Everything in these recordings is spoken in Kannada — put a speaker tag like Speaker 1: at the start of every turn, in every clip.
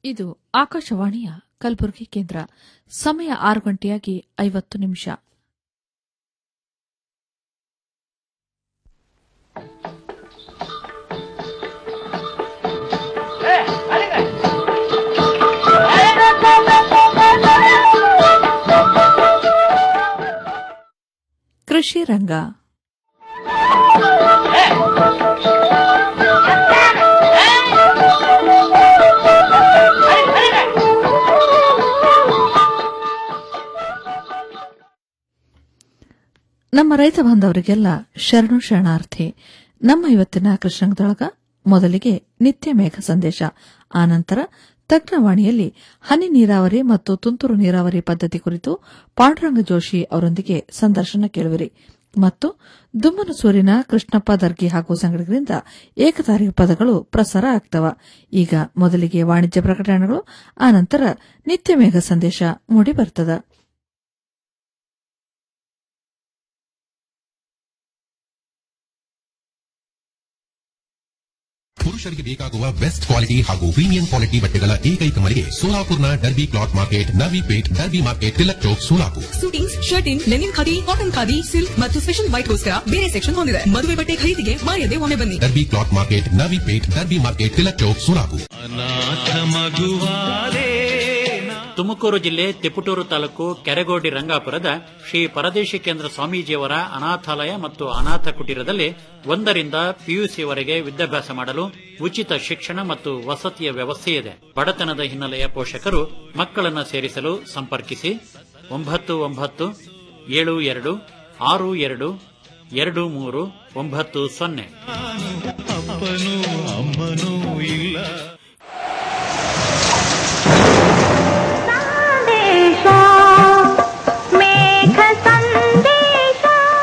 Speaker 1: ಇದು ಆಕಾಶವಾಣಿಯ ಕಲಬುರಗಿ ಕೇಂದ್ರ ಸಮಯ ಆರು ಗಂಟೆಯಾಗಿ ಐವತ್ತು ನಿಮಿಷ ಕೃಷಿ ರಂಗ ನಮ್ಮ ರೈತ ಬಾಂಧವರಿಗೆಲ್ಲ ಶರಣು ಶರಣಾರ್ಥಿ ನಮ್ಮ ಇವತ್ತಿನ ಕೃಷ್ಣಂಗದೊಳಗ ಮೊದಲಿಗೆ ನಿತ್ಯ ಮೇಘ ಸಂದೇಶ ಆನಂತರ ತಜ್ಞವಾಣಿಯಲ್ಲಿ ಹನಿ ನೀರಾವರಿ ಮತ್ತು ತುಂತುರು ನೀರಾವರಿ ಪದ್ಧತಿ ಕುರಿತು ಪಾಂಡುರಂಗ ಜೋಶಿ ಅವರೊಂದಿಗೆ ಸಂದರ್ಶನ ಕೇಳುವಿರಿ ಮತ್ತು ದುಮ್ಮನಸೂರಿನ ಕೃಷ್ಣಪ್ಪ ದರ್ಗಿ ಹಾಗೂ ಸಂಗಡಿಗರಿಂದ ಏಕತಾರಿ ಪದಗಳು ಪ್ರಸಾರ ಆಗ್ತವ ಈಗ ಮೊದಲಿಗೆ ವಾಣಿಜ್ಯ ಪ್ರಕಟಣೆಗಳು ಆನಂತರ ನಿತ್ಯ ಮೇಘ ಸಂದೇಶ ಮೂಡಿ ಬರ್ತದ
Speaker 2: ಪುರುಷರಿಗೆ ಬೇಕಾಗುವ ಬೆಸ್ಟ್ ಕ್ವಾಲಿಟಿ ಹಾಗೂ ಪ್ರೀಮಿಯಂ ಕ್ವಾಲಿಟಿ ಬಟ್ಟೆಗಳ ಏಕೈಕ ಮಳಿಗೆ ಸೋಲಾಪುರ್ನ Derby cloth market Navi Peth Derby market Tilak Chowk Solapur
Speaker 3: suitings shirting linen khadi cotton khadi silk ಮತ್ತು ಸ್ಪೆಷಲ್ ವೈಟ್ಗೋಸ್ಕರ ಬೇರೆ ಸೆಕ್ಷನ್ ಹೊಂದಿದೆ ಮದುವೆ ಬಟ್ಟೆ ಖರೀದಿಗೆ ಮಾಯದೆ ಒಮ್ಮೆ ಬನ್ನಿ
Speaker 2: Derby cloth market Navi Peth Derby market Tilak Chowk Solapur
Speaker 4: Tumakuru ಜಿಲ್ಲೆ ತಿಪಟೂರು ತಾಲೂಕು ಕೆರೆಗೋಡಿ ರಂಗಾಪುರದ ಶ್ರೀ ಪರದೇಶಿ ಕೇಂದ್ರ ಸ್ವಾಮೀಜಿಯವರ ಅನಾಥಾಲಯ ಮತ್ತು ಅನಾಥ ಕುಟೀರದಲ್ಲಿ ಒಂದರಿಂದ ಪಿಯುಸಿವರೆಗೆ ವಿದ್ಯಾಭ್ಯಾಸ ಮಾಡಲು ಉಚಿತ ಶಿಕ್ಷಣ ಮತ್ತು ವಸತಿಯ ವ್ಯವಸ್ಥೆ ಇದೆ ಬಡತನದ ಹಿನ್ನೆಲೆಯ ಪೋಷಕರು ಮಕ್ಕಳನ್ನು ಸೇರಿಸಲು ಸಂಪರ್ಕಿಸಿ ಒಂಬತ್ತು ಒಂಬತ್ತು ಏಳು ಎರಡು ಆರು ಎರಡು ಎರಡು ಮೂರು ಒಂಬತ್ತು ಸೊನ್ನೆ
Speaker 5: ಸಂದೇಶ ಮೇಘ ಸಂದೇಶ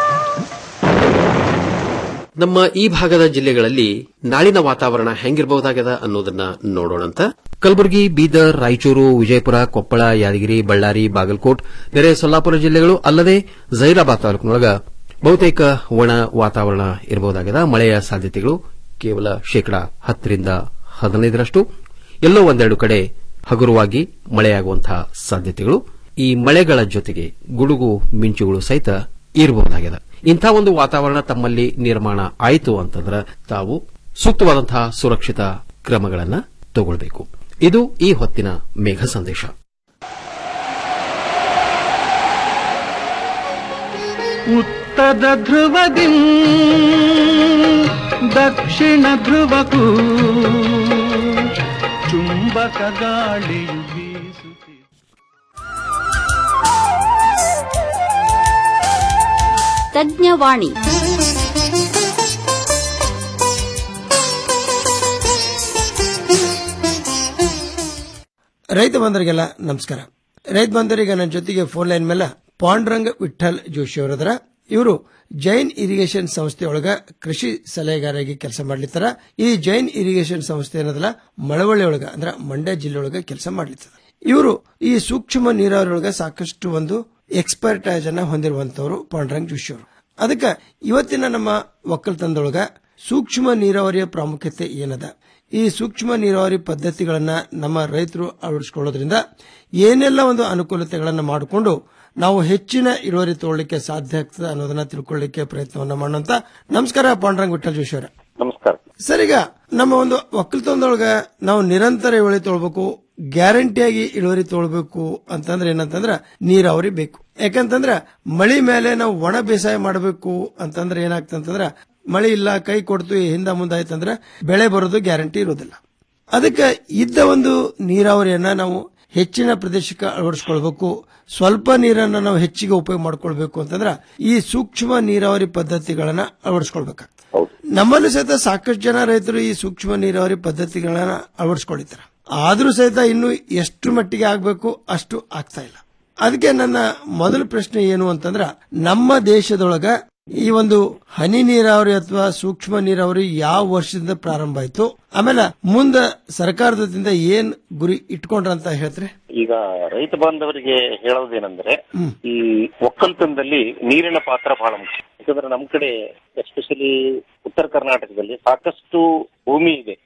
Speaker 6: ನಮ್ಮ ಈ ಭಾಗದ ಜಿಲ್ಲೆಗಳಲ್ಲಿ ನಾಳಿನ ವಾತಾವರಣ ಹೆಂಗಿರಬಹುದಾಗದ ಅನ್ನೋದನ್ನ ನೋಡೋಣಂತ ಕಲಬುರಗಿ ಬೀದರ್ ರಾಯಚೂರು ವಿಜಯಪುರ ಕೊಪ್ಪಳ ಯಾದಗಿರಿ ಬಳ್ಳಾರಿ ಬಾಗಲಕೋಟ್ ನೆರೆ ಸೊಲ್ಲಾಪುರ ಜಿಲ್ಲೆಗಳು ಅಲ್ಲದೆ ಜೈರಾಬಾದ್ ತಾಲೂಕಿನೊಳಗ ಬಹುತೇಕ ಒಣ ವಾತಾವರಣ ಇರಬಹುದಾಗದ ಮಳೆಯ ಸಾಧ್ಯತೆಗಳು ಕೇವಲ ಶೇಕಡಾ ಹತ್ತರಿಂದ ಹದಿನೈದರಷ್ಟು ಎಲ್ಲೋ ಒಂದೆರಡು ಕಡೆ ಹಗುರವಾಗಿ ಮಳೆಯಾಗುವಂತಹ ಸಾಧ್ಯತೆಗಳು ಈ ಮಳೆಗಳ ಜೊತೆಗೆ ಗುಡುಗು ಮಿಂಚುಗಳು ಸಹಿತ ಇರಬಹುದಾಗಿದೆ ಇಂಥ ಒಂದು ವಾತಾವರಣ ತಮ್ಮಲ್ಲಿ ನಿರ್ಮಾಣ ಆಯಿತು ಅಂತಂದ್ರೆ ತಾವು ಸೂಕ್ತವಾದಂತಹ ಸುರಕ್ಷಿತ ಕ್ರಮಗಳನ್ನು ತಗೊಳ್ಬೇಕು ಇದು ಈ ಹೊತ್ತಿನ ಮೇಘ ಸಂದೇಶ
Speaker 7: ಉತ್ತರ ಧ್ರುವದಿ ದಕ್ಷಿಣ ಧ್ರುವಕ್ಕೂ ಚುಂಬಕ ಗಾಳಿಯು ಬೀಸುತ್ತಿದೆ
Speaker 8: ತಜ್ಞವಾಣಿ
Speaker 9: ರೈತ ಬಂಧುರಿಗೆಲ್ಲ ನಮಸ್ಕಾರ ರೈತ ಬಂಧುರಿಗೆ ನನ್ನ ಜೊತೆಗೆ ಫೋನ್ ಲೈನ್ ಮೇಲೆ ಪಾಂಡುರಂಗ ವಿಠಲ್ ಜೋಶಿ ಅವರದ್ರ ಇವರು ಜೈನ್ ಇರಿಗೇಷನ್ ಸಂಸ್ಥೆಯೊಳಗ ಕೃಷಿ ಸಲಹೆಗಾರಾಗಿ ಕೆಲಸ ಮಾಡ್ಲಿತ್ತಾರ ಈ ಜೈನ್ ಇರಿಗೇಷನ್ ಸಂಸ್ಥೆ ಏನದಲ್ಲ ಮಳವಳ್ಳಿ ಒಳಗ ಅಂದ್ರೆ ಮಂಡ್ಯ ಜಿಲ್ಲೆ ಒಳಗ ಕೆಲಸ ಮಾಡ್ಲಿತ್ತದ ಇವರು ಈ ಸೂಕ್ಷ್ಮ ನೀರಾವರಿ ಒಳಗ ಸಾಕಷ್ಟು ಒಂದು ಎಕ್ಸ್ಪರ್ಟೈಸ್ ಅನ್ನ ಹೊಂದಿರುವಂತವರು ಪಾಂಡುರಂಗ್ ಜೋಶಿ ಅವರು ಅದಕ್ಕೆ ಇವತ್ತಿನ ನಮ್ಮ ಒಕ್ಕಲ್ತನದೊಳಗ ಸೂಕ್ಷ್ಮ ನೀರಾವರಿಯ ಪ್ರಾಮುಖ್ಯತೆ ಏನದ ಈ ಸೂಕ್ಷ್ಮ ನೀರಾವರಿ ಪದ್ಧತಿಗಳನ್ನ ನಮ್ಮ ರೈತರು ಅಳವಡಿಸಿಕೊಳ್ಳೋದ್ರಿಂದ ಏನೆಲ್ಲ ಒಂದು ಅನುಕೂಲತೆಗಳನ್ನ ಮಾಡಿಕೊಂಡು ನಾವು ಹೆಚ್ಚಿನ ಇಳುವರಿ ತಗೊಳ್ಳಿಕ್ಕೆ ಸಾಧ್ಯ ಆಗ್ತದೆ ಅನ್ನೋದನ್ನ ತಿಳ್ಕೊಳ್ಳಿಕ್ಕೆ ಪ್ರಯತ್ನವನ್ನ ಮಾಡೋಂತ ನಮಸ್ಕಾರ ಪಾಂಡುರಂಗ್ ವಿಠಲ್ ಜೋಶಿ ಅವರ
Speaker 10: ನಮಸ್ಕಾರ
Speaker 9: ಸರ್ ಈಗ ನಮ್ಮ ಒಂದು ಒಕ್ಕಲ್ತನದೊಳಗ ನಾವು ನಿರಂತರ ಇಳುವರಿ ತೊಗೊಳ್ಬೇಕು ಗ್ಯಾರಂಟಿಯಾಗಿ ಇಳುವರಿ ತೊಗೊಳ್ಬೇಕು ಅಂತಂದ್ರೆ ಏನಂತಂದ್ರ ನೀರಾವರಿ ಬೇಕು ಯಾಕಂತಂದ್ರ ಮಳಿ ಮೇಲೆ ನಾವು ಒಣ ಬೇಸಾಯ ಮಾಡಬೇಕು ಅಂತಂದ್ರೆ ಏನಾಗ್ತಂತಂದ್ರ ಮಳಿ ಇಲ್ಲ ಕೈ ಕೊಡ್ತು ಹಿಂದ ಮುಂದೆ ಆಯ್ತಂದ್ರೆ ಬೆಳೆ ಬರೋದು ಗ್ಯಾರಂಟಿ ಇರೋದಿಲ್ಲ ಅದಕ್ಕೆ ಇದ್ದ ಒಂದು ನೀರಾವರಿಯನ್ನ ನಾವು ಹೆಚ್ಚಿನ ಪ್ರದೇಶಕ್ಕೆ ಅಳವಡಿಸ್ಕೊಳ್ಬೇಕು ಸ್ವಲ್ಪ ನೀರನ್ನ ನಾವು ಹೆಚ್ಚಿಗೆ ಉಪಯೋಗ ಮಾಡ್ಕೊಳ್ಬೇಕು ಅಂತಂದ್ರ ಈ ಸೂಕ್ಷ್ಮ ನೀರಾವರಿ ಪದ್ಧತಿಗಳನ್ನ ಅಳವಡಿಸ್ಕೊಳ್ಬೇಕಾಗ್ತದೆ ನಮ್ಮಲ್ಲೂ ಸಹಿತ ಸಾಕಷ್ಟು ಜನ ರೈತರು ಈ ಸೂಕ್ಷ್ಮ ನೀರಾವರಿ ಪದ್ಧತಿಗಳನ್ನ ಅಳವಡಿಸ್ಕೊಂಡಿದ್ದಾರೆ ಆದ್ರೂ ಸಹಿತ ಇನ್ನು ಎಷ್ಟು ಮಟ್ಟಿಗೆ ಆಗ್ಬೇಕು ಅಷ್ಟು ಆಗ್ತಾ ಇಲ್ಲ ಅದಕ್ಕೆ ನನ್ನ ಮೊದಲ ಪ್ರಶ್ನೆ ಏನು ಅಂತಂದ್ರ ನಮ್ಮ ದೇಶದೊಳಗ ಈ ಒಂದು ಹನಿ ನೀರಾವರಿ ಅಥವಾ ಸೂಕ್ಷ್ಮ ನೀರಾವರಿ ಯಾವ ವರ್ಷದಿಂದ ಪ್ರಾರಂಭ ಆಯ್ತು ಆಮೇಲೆ ಮುಂದ ಸರ್ಕಾರದಿಂದ ಏನ್ ಗುರಿ ಇಟ್ಕೊಂಡ್ರಂತ ಹೇಳ್ತಾರೆ
Speaker 10: ಈಗ ರೈತ ಬಾಂಧವರಿಗೆ ಹೇಳೋದೇನೆಂದ್ರೆ ಈ ಒಕ್ಕಲ್ತನದಲ್ಲಿ ನೀರಿನ ಪಾತ್ರ ಬಹಳ ಮುಖ್ಯ ಯಾಕಂದ್ರೆ ನಮ್ ಕಡೆ ಎಸ್ಪೆಷಲಿ ಉತ್ತರ ಕರ್ನಾಟಕದಲ್ಲಿ ಸಾಕಷ್ಟು ಭೂಮಿ ಇದೆ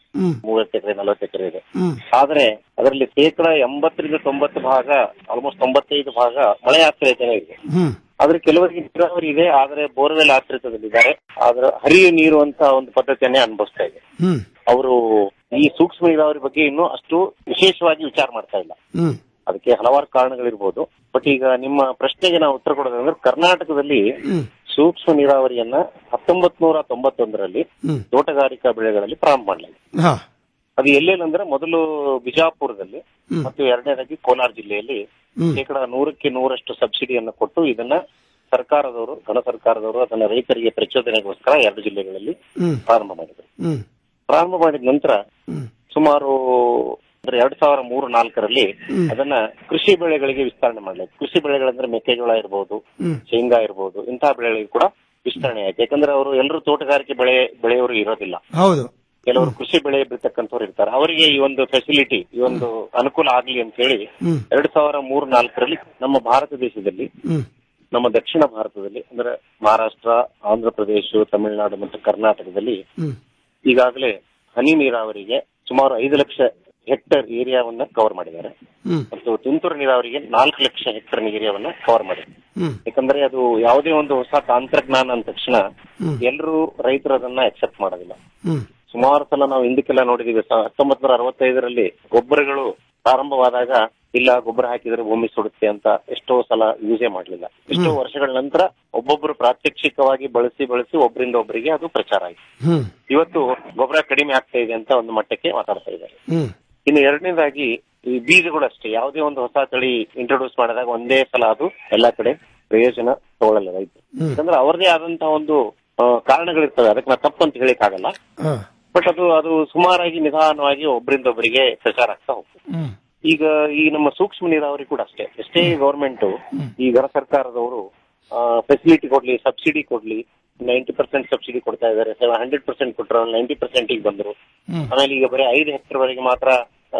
Speaker 9: ಹ್ಮ್
Speaker 10: ಮೂವತ್ತು ಎಕರೆ ನಲವತ್ತು ಎಕರೆ ಇದೆ
Speaker 9: ಹ್ಮ್
Speaker 10: ಆದ್ರೆ ಅದರಲ್ಲಿ ಶೇಕಡ ಎಂಬತ್ತರಿಂದ ತೊಂಬತ್ತು ಭಾಗ ಆಲ್ಮೋಸ್ಟ್ ತೊಂಬತ್ತೈದು ಭಾಗ ಮಳೆ ಆಶ್ರಯತೆನೇ ಇದೆ
Speaker 9: ಹ್ಮ್
Speaker 10: ಆದ್ರೆ ಕೆಲವರಿಗೆ ನೀರಾವರಿ ಇದೆ ಆದ್ರೆ ಬೋರ್ವೆಲ್ ಆಶ್ರಿತದಲ್ಲಿದ್ದಾರೆ ಆದ್ರೆ ಹರಿಯ ನೀರು ಅಂತ ಒಂದು ಪದ್ಧತಿಯನ್ನೇ ಅನುಭವಿಸ್ತಾ ಇದೆ
Speaker 9: ಹ್ಮ್
Speaker 10: ಅವರು ಈ ಸೂಕ್ಷ್ಮ ನೀರಾವರಿ ಬಗ್ಗೆ ಇನ್ನೂ ಅಷ್ಟು ವಿಶೇಷವಾಗಿ ವಿಚಾರ ಮಾಡ್ತಾ ಇಲ್ಲ
Speaker 9: ಹ್ಮ್
Speaker 10: ಅದಕ್ಕೆ ಹಲವಾರು ಕಾರಣಗಳಿರ್ಬೋದು ಬಟ್ ಈಗ ನಿಮ್ಮ ಪ್ರಶ್ನೆಗೆ ನಾವು ಉತ್ತರ ಕೊಡೋದಂದ್ರೆ ಕರ್ನಾಟಕದಲ್ಲಿ
Speaker 9: ಹ್ಮ್
Speaker 10: ಸೂಕ್ಷ್ಮ ನೀರಾವರಿಯನ್ನ ಹತ್ತೊಂಬತ್ ನೂರ ತೊಂಬತ್ತೊಂದರಲ್ಲಿ
Speaker 9: ಹ್ಮ್
Speaker 10: ತೋಟಗಾರಿಕಾ ಬೆಳೆಗಳಲ್ಲಿ ಪ್ರಾರಂಭ ಮಾಡಲಾಗಿದೆ
Speaker 9: ಹಾ
Speaker 10: ಅದು ಎಲ್ಲೆಲ್ಲಂದ್ರೆ ಮೊದಲು ಬಿಜಾಪುರದಲ್ಲಿ
Speaker 9: ಹ್ಮ್.
Speaker 10: ಮತ್ತು ಎರಡನೇದಾಗಿ ಕೋಲಾರ ಜಿಲ್ಲೆಯಲ್ಲಿ
Speaker 9: ಹ್ಮ್.
Speaker 10: ಶೇಕಡ ನೂರಕ್ಕೆ ನೂರಷ್ಟು ಸಬ್ಸಿಡಿಯನ್ನು ಕೊಟ್ಟು ಇದನ್ನ ಸರ್ಕಾರದವರು ಘನ ಸರ್ಕಾರದವರು ಅದನ್ನ ರೈತರಿಗೆ ಪ್ರಚೋದನೆಗೋಸ್ಕರ ಎರಡು ಜಿಲ್ಲೆಗಳಲ್ಲಿ
Speaker 9: ಹ್ಮ್
Speaker 10: ಪ್ರಾರಂಭ ಮಾಡಿದರು
Speaker 9: ಹ್ಮ್
Speaker 10: ಪ್ರಾರಂಭ ಮಾಡಿದ ನಂತರ
Speaker 9: ಹ್ಮ್.
Speaker 10: ಸುಮಾರು ಅಂದ್ರೆ ಎರಡ್ ಸಾವಿರ ಮೂರು ನಾಲ್ಕರಲ್ಲಿ
Speaker 9: ಹ್ಮ್.
Speaker 10: ಅದನ್ನ ಕೃಷಿ ಬೆಳೆಗಳಿಗೆ ವಿಸ್ತರಣೆ ಮಾಡಲಾಯಿತು ಕೃಷಿ ಬೆಳೆಗಳಂದ್ರೆ ಮೆಕ್ಕೆಜೋಳ ಇರ್ಬೋದು
Speaker 9: ಹ್ಮ್.
Speaker 10: ಶೇಂಗಾ ಇರ್ಬೋದು ಇಂತಹ ಬೆಳೆಗಳಿಗೆ ಕೂಡ ವಿಸ್ತರಣೆ ಆಯ್ತು ಯಾಕಂದ್ರೆ ಅವರು ಎಲ್ಲರೂ ತೋಟಗಾರಿಕೆ ಬೆಳೆ ಬೆಳೆಯವರು ಇರೋದಿಲ್ಲ
Speaker 9: ಹೌದು
Speaker 10: ಕೆಲವರು ಕೃಷಿ ಬೆಳೆ ಬೆಳೀತಕ್ಕಂಥವ್ರು ಇರ್ತಾರೆ ಅವರಿಗೆ ಈ ಒಂದು ಫೆಸಿಲಿಟಿ ಈ ಒಂದು ಅನುಕೂಲ ಆಗ್ಲಿ ಅಂತ ಹೇಳಿ
Speaker 9: ಹ್ಮ್
Speaker 10: ಎರಡ್ ಸಾವಿರ ಮೂರು ನಾಲ್ಕರಲ್ಲಿ ನಮ್ಮ ಭಾರತ ದೇಶದಲ್ಲಿ
Speaker 9: ಹ್ಮ್
Speaker 10: ನಮ್ಮ ದಕ್ಷಿಣ ಭಾರತದಲ್ಲಿ ಅಂದ್ರೆ ಮಹಾರಾಷ್ಟ್ರ ಆಂಧ್ರ ಪ್ರದೇಶ ತಮಿಳುನಾಡು ಮತ್ತು ಕರ್ನಾಟಕದಲ್ಲಿ
Speaker 9: ಹ್ಮ್
Speaker 10: ಈಗಾಗಲೇ ಹನಿ ನೀರಾವರಿಗೆ ಸುಮಾರು ಐದು ಲಕ್ಷ ಹೆಕ್ಟೇರ್ ಏರಿಯಾವನ್ನ ಕವರ್ ಮಾಡಿದ್ದಾರೆ
Speaker 9: ಹ್ಮ್
Speaker 10: ಮತ್ತು ತುಂತುರು ನೀರಾವರಿಗೆ ನಾಲ್ಕು ಲಕ್ಷ ಹೆಕ್ಟೇರ್ ಏರಿಯಾವನ್ನ ಕವರ್ ಮಾಡಿದ್ದಾರೆ
Speaker 9: ಹ್ಮ್
Speaker 10: ಯಾಕಂದ್ರೆ ಅದು ಯಾವುದೇ ಒಂದು ಹೊಸ ತಂತ್ರಜ್ಞಾನ ಅಂದ ತಕ್ಷಣ
Speaker 9: ಹ್ಮ್.
Speaker 10: ಎಲ್ಲರೂ ರೈತರು ಅದನ್ನ ಅಕ್ಸೆಪ್ಟ್ ಮಾಡೋದಿಲ್ಲ
Speaker 9: ಹ್ಮ್
Speaker 10: ಸುಮಾರು ಸಲ ನಾವು ಹಿಂದಕ್ಕೆಲ್ಲ ನೋಡಿದೀವಿ ಹತ್ತೊಂಬತ್ ನೂರ ಅರವತ್ತೈದರಲ್ಲಿ ಗೊಬ್ಬರಗಳು ಪ್ರಾರಂಭವಾದಾಗ ಇಲ್ಲ ಗೊಬ್ಬರ ಹಾಕಿದ್ರೆ ಭೂಮಿ ಸುಡುತ್ತೆ ಅಂತ ಎಷ್ಟೋ ಸಲ ಯೂಸೇ ಮಾಡ್ಲಿಲ್ಲ ಎಷ್ಟೋ ವರ್ಷಗಳ ನಂತರ ಒಬ್ಬೊಬ್ರು ಪ್ರಾತ್ಯಕ್ಷಿಕವಾಗಿ ಬಳಸಿ ಬಳಸಿ ಒಬ್ಬರಿಂದ ಒಬ್ಬರಿಗೆ ಅದು ಪ್ರಚಾರ ಆಯ್ತು
Speaker 9: ಹ್ಮ್
Speaker 10: ಇವತ್ತು ಗೊಬ್ಬರ ಕಡಿಮೆ ಆಗ್ತಾ ಇದೆ ಅಂತ ಒಂದು ಮಟ್ಟಕ್ಕೆ ಮಾತಾಡ್ತಾ ಇದ್ದಾರೆ
Speaker 9: ಹ್ಮ್
Speaker 10: ಇನ್ನು ಎರಡನೇದಾಗಿ ಈ ಬೀಜಗಳು ಅಷ್ಟೇ ಯಾವುದೇ ಒಂದು ಹೊಸ ತಳಿ ಇಂಟ್ರೊಡ್ಯೂಸ್ ಮಾಡಿದಾಗ ಒಂದೇ ಸಲ ಅದು ಎಲ್ಲಾ ಕಡೆ ಪ್ರಯೋಜನ ತಗೊಳ್ಳಲ್ಲ ರೈತರು
Speaker 9: ಹ್ಮ್.
Speaker 10: ಯಾಕಂದ್ರೆ ಅವ್ರದೇ ಆದಂತಹ ಒಂದು ಆ, ಕಾರಣಗಳಿರ್ತವೆ ಅದಕ್ಕೆ ನಾ ತಪ್ಪಂತ ಹೇಳಕ್ ಆಗಲ್ಲ
Speaker 9: ಹಾ
Speaker 10: ಬಟ್ ಅದು ಅದು ಸುಮಾರಾಗಿ ನಿಧಾನವಾಗಿ ಒಬ್ಬರಿಂದ ಒಬ್ಬರಿಗೆ ಪ್ರಚಾರ ಆಗ್ತಾ ಹೋಗ್ತದೆ
Speaker 9: ಹ್ಮ್
Speaker 10: ಈಗ ಈ ನಮ್ಮ ಸೂಕ್ಷ್ಮ ನೀರಾವರಿ ಕೂಡ ಅಷ್ಟೇ ಎಷ್ಟೇ ಗವರ್ಮೆಂಟ್ ಈ ಘನ ಸರ್ಕಾರದವರು ಫೆಸಿಲಿಟಿ ಕೊಡ್ಲಿ ಸಬ್ಸಿಡಿ ಕೊಡ್ಲಿ ನೈಂಟಿ ಪರ್ಸೆಂಟ್ ಸಬ್ಸಿಡಿ ಕೊಡ್ತಾ ಇದ್ದಾರೆ ಹಂಡ್ರೆಡ್ ಪರ್ಸೆಂಟ್ ಕೊಟ್ಟರು ನೈಂಟಿ ಪರ್ಸೆಂಟ್ ಈಗ ಬಂದರು
Speaker 9: ಹ್ಮ್.
Speaker 10: ಆಮೇಲೆ ಈಗ ಬರೀ ಐದು ಹೆಕ್ಟರ್ ವರೆಗೆ ಮಾತ್ರ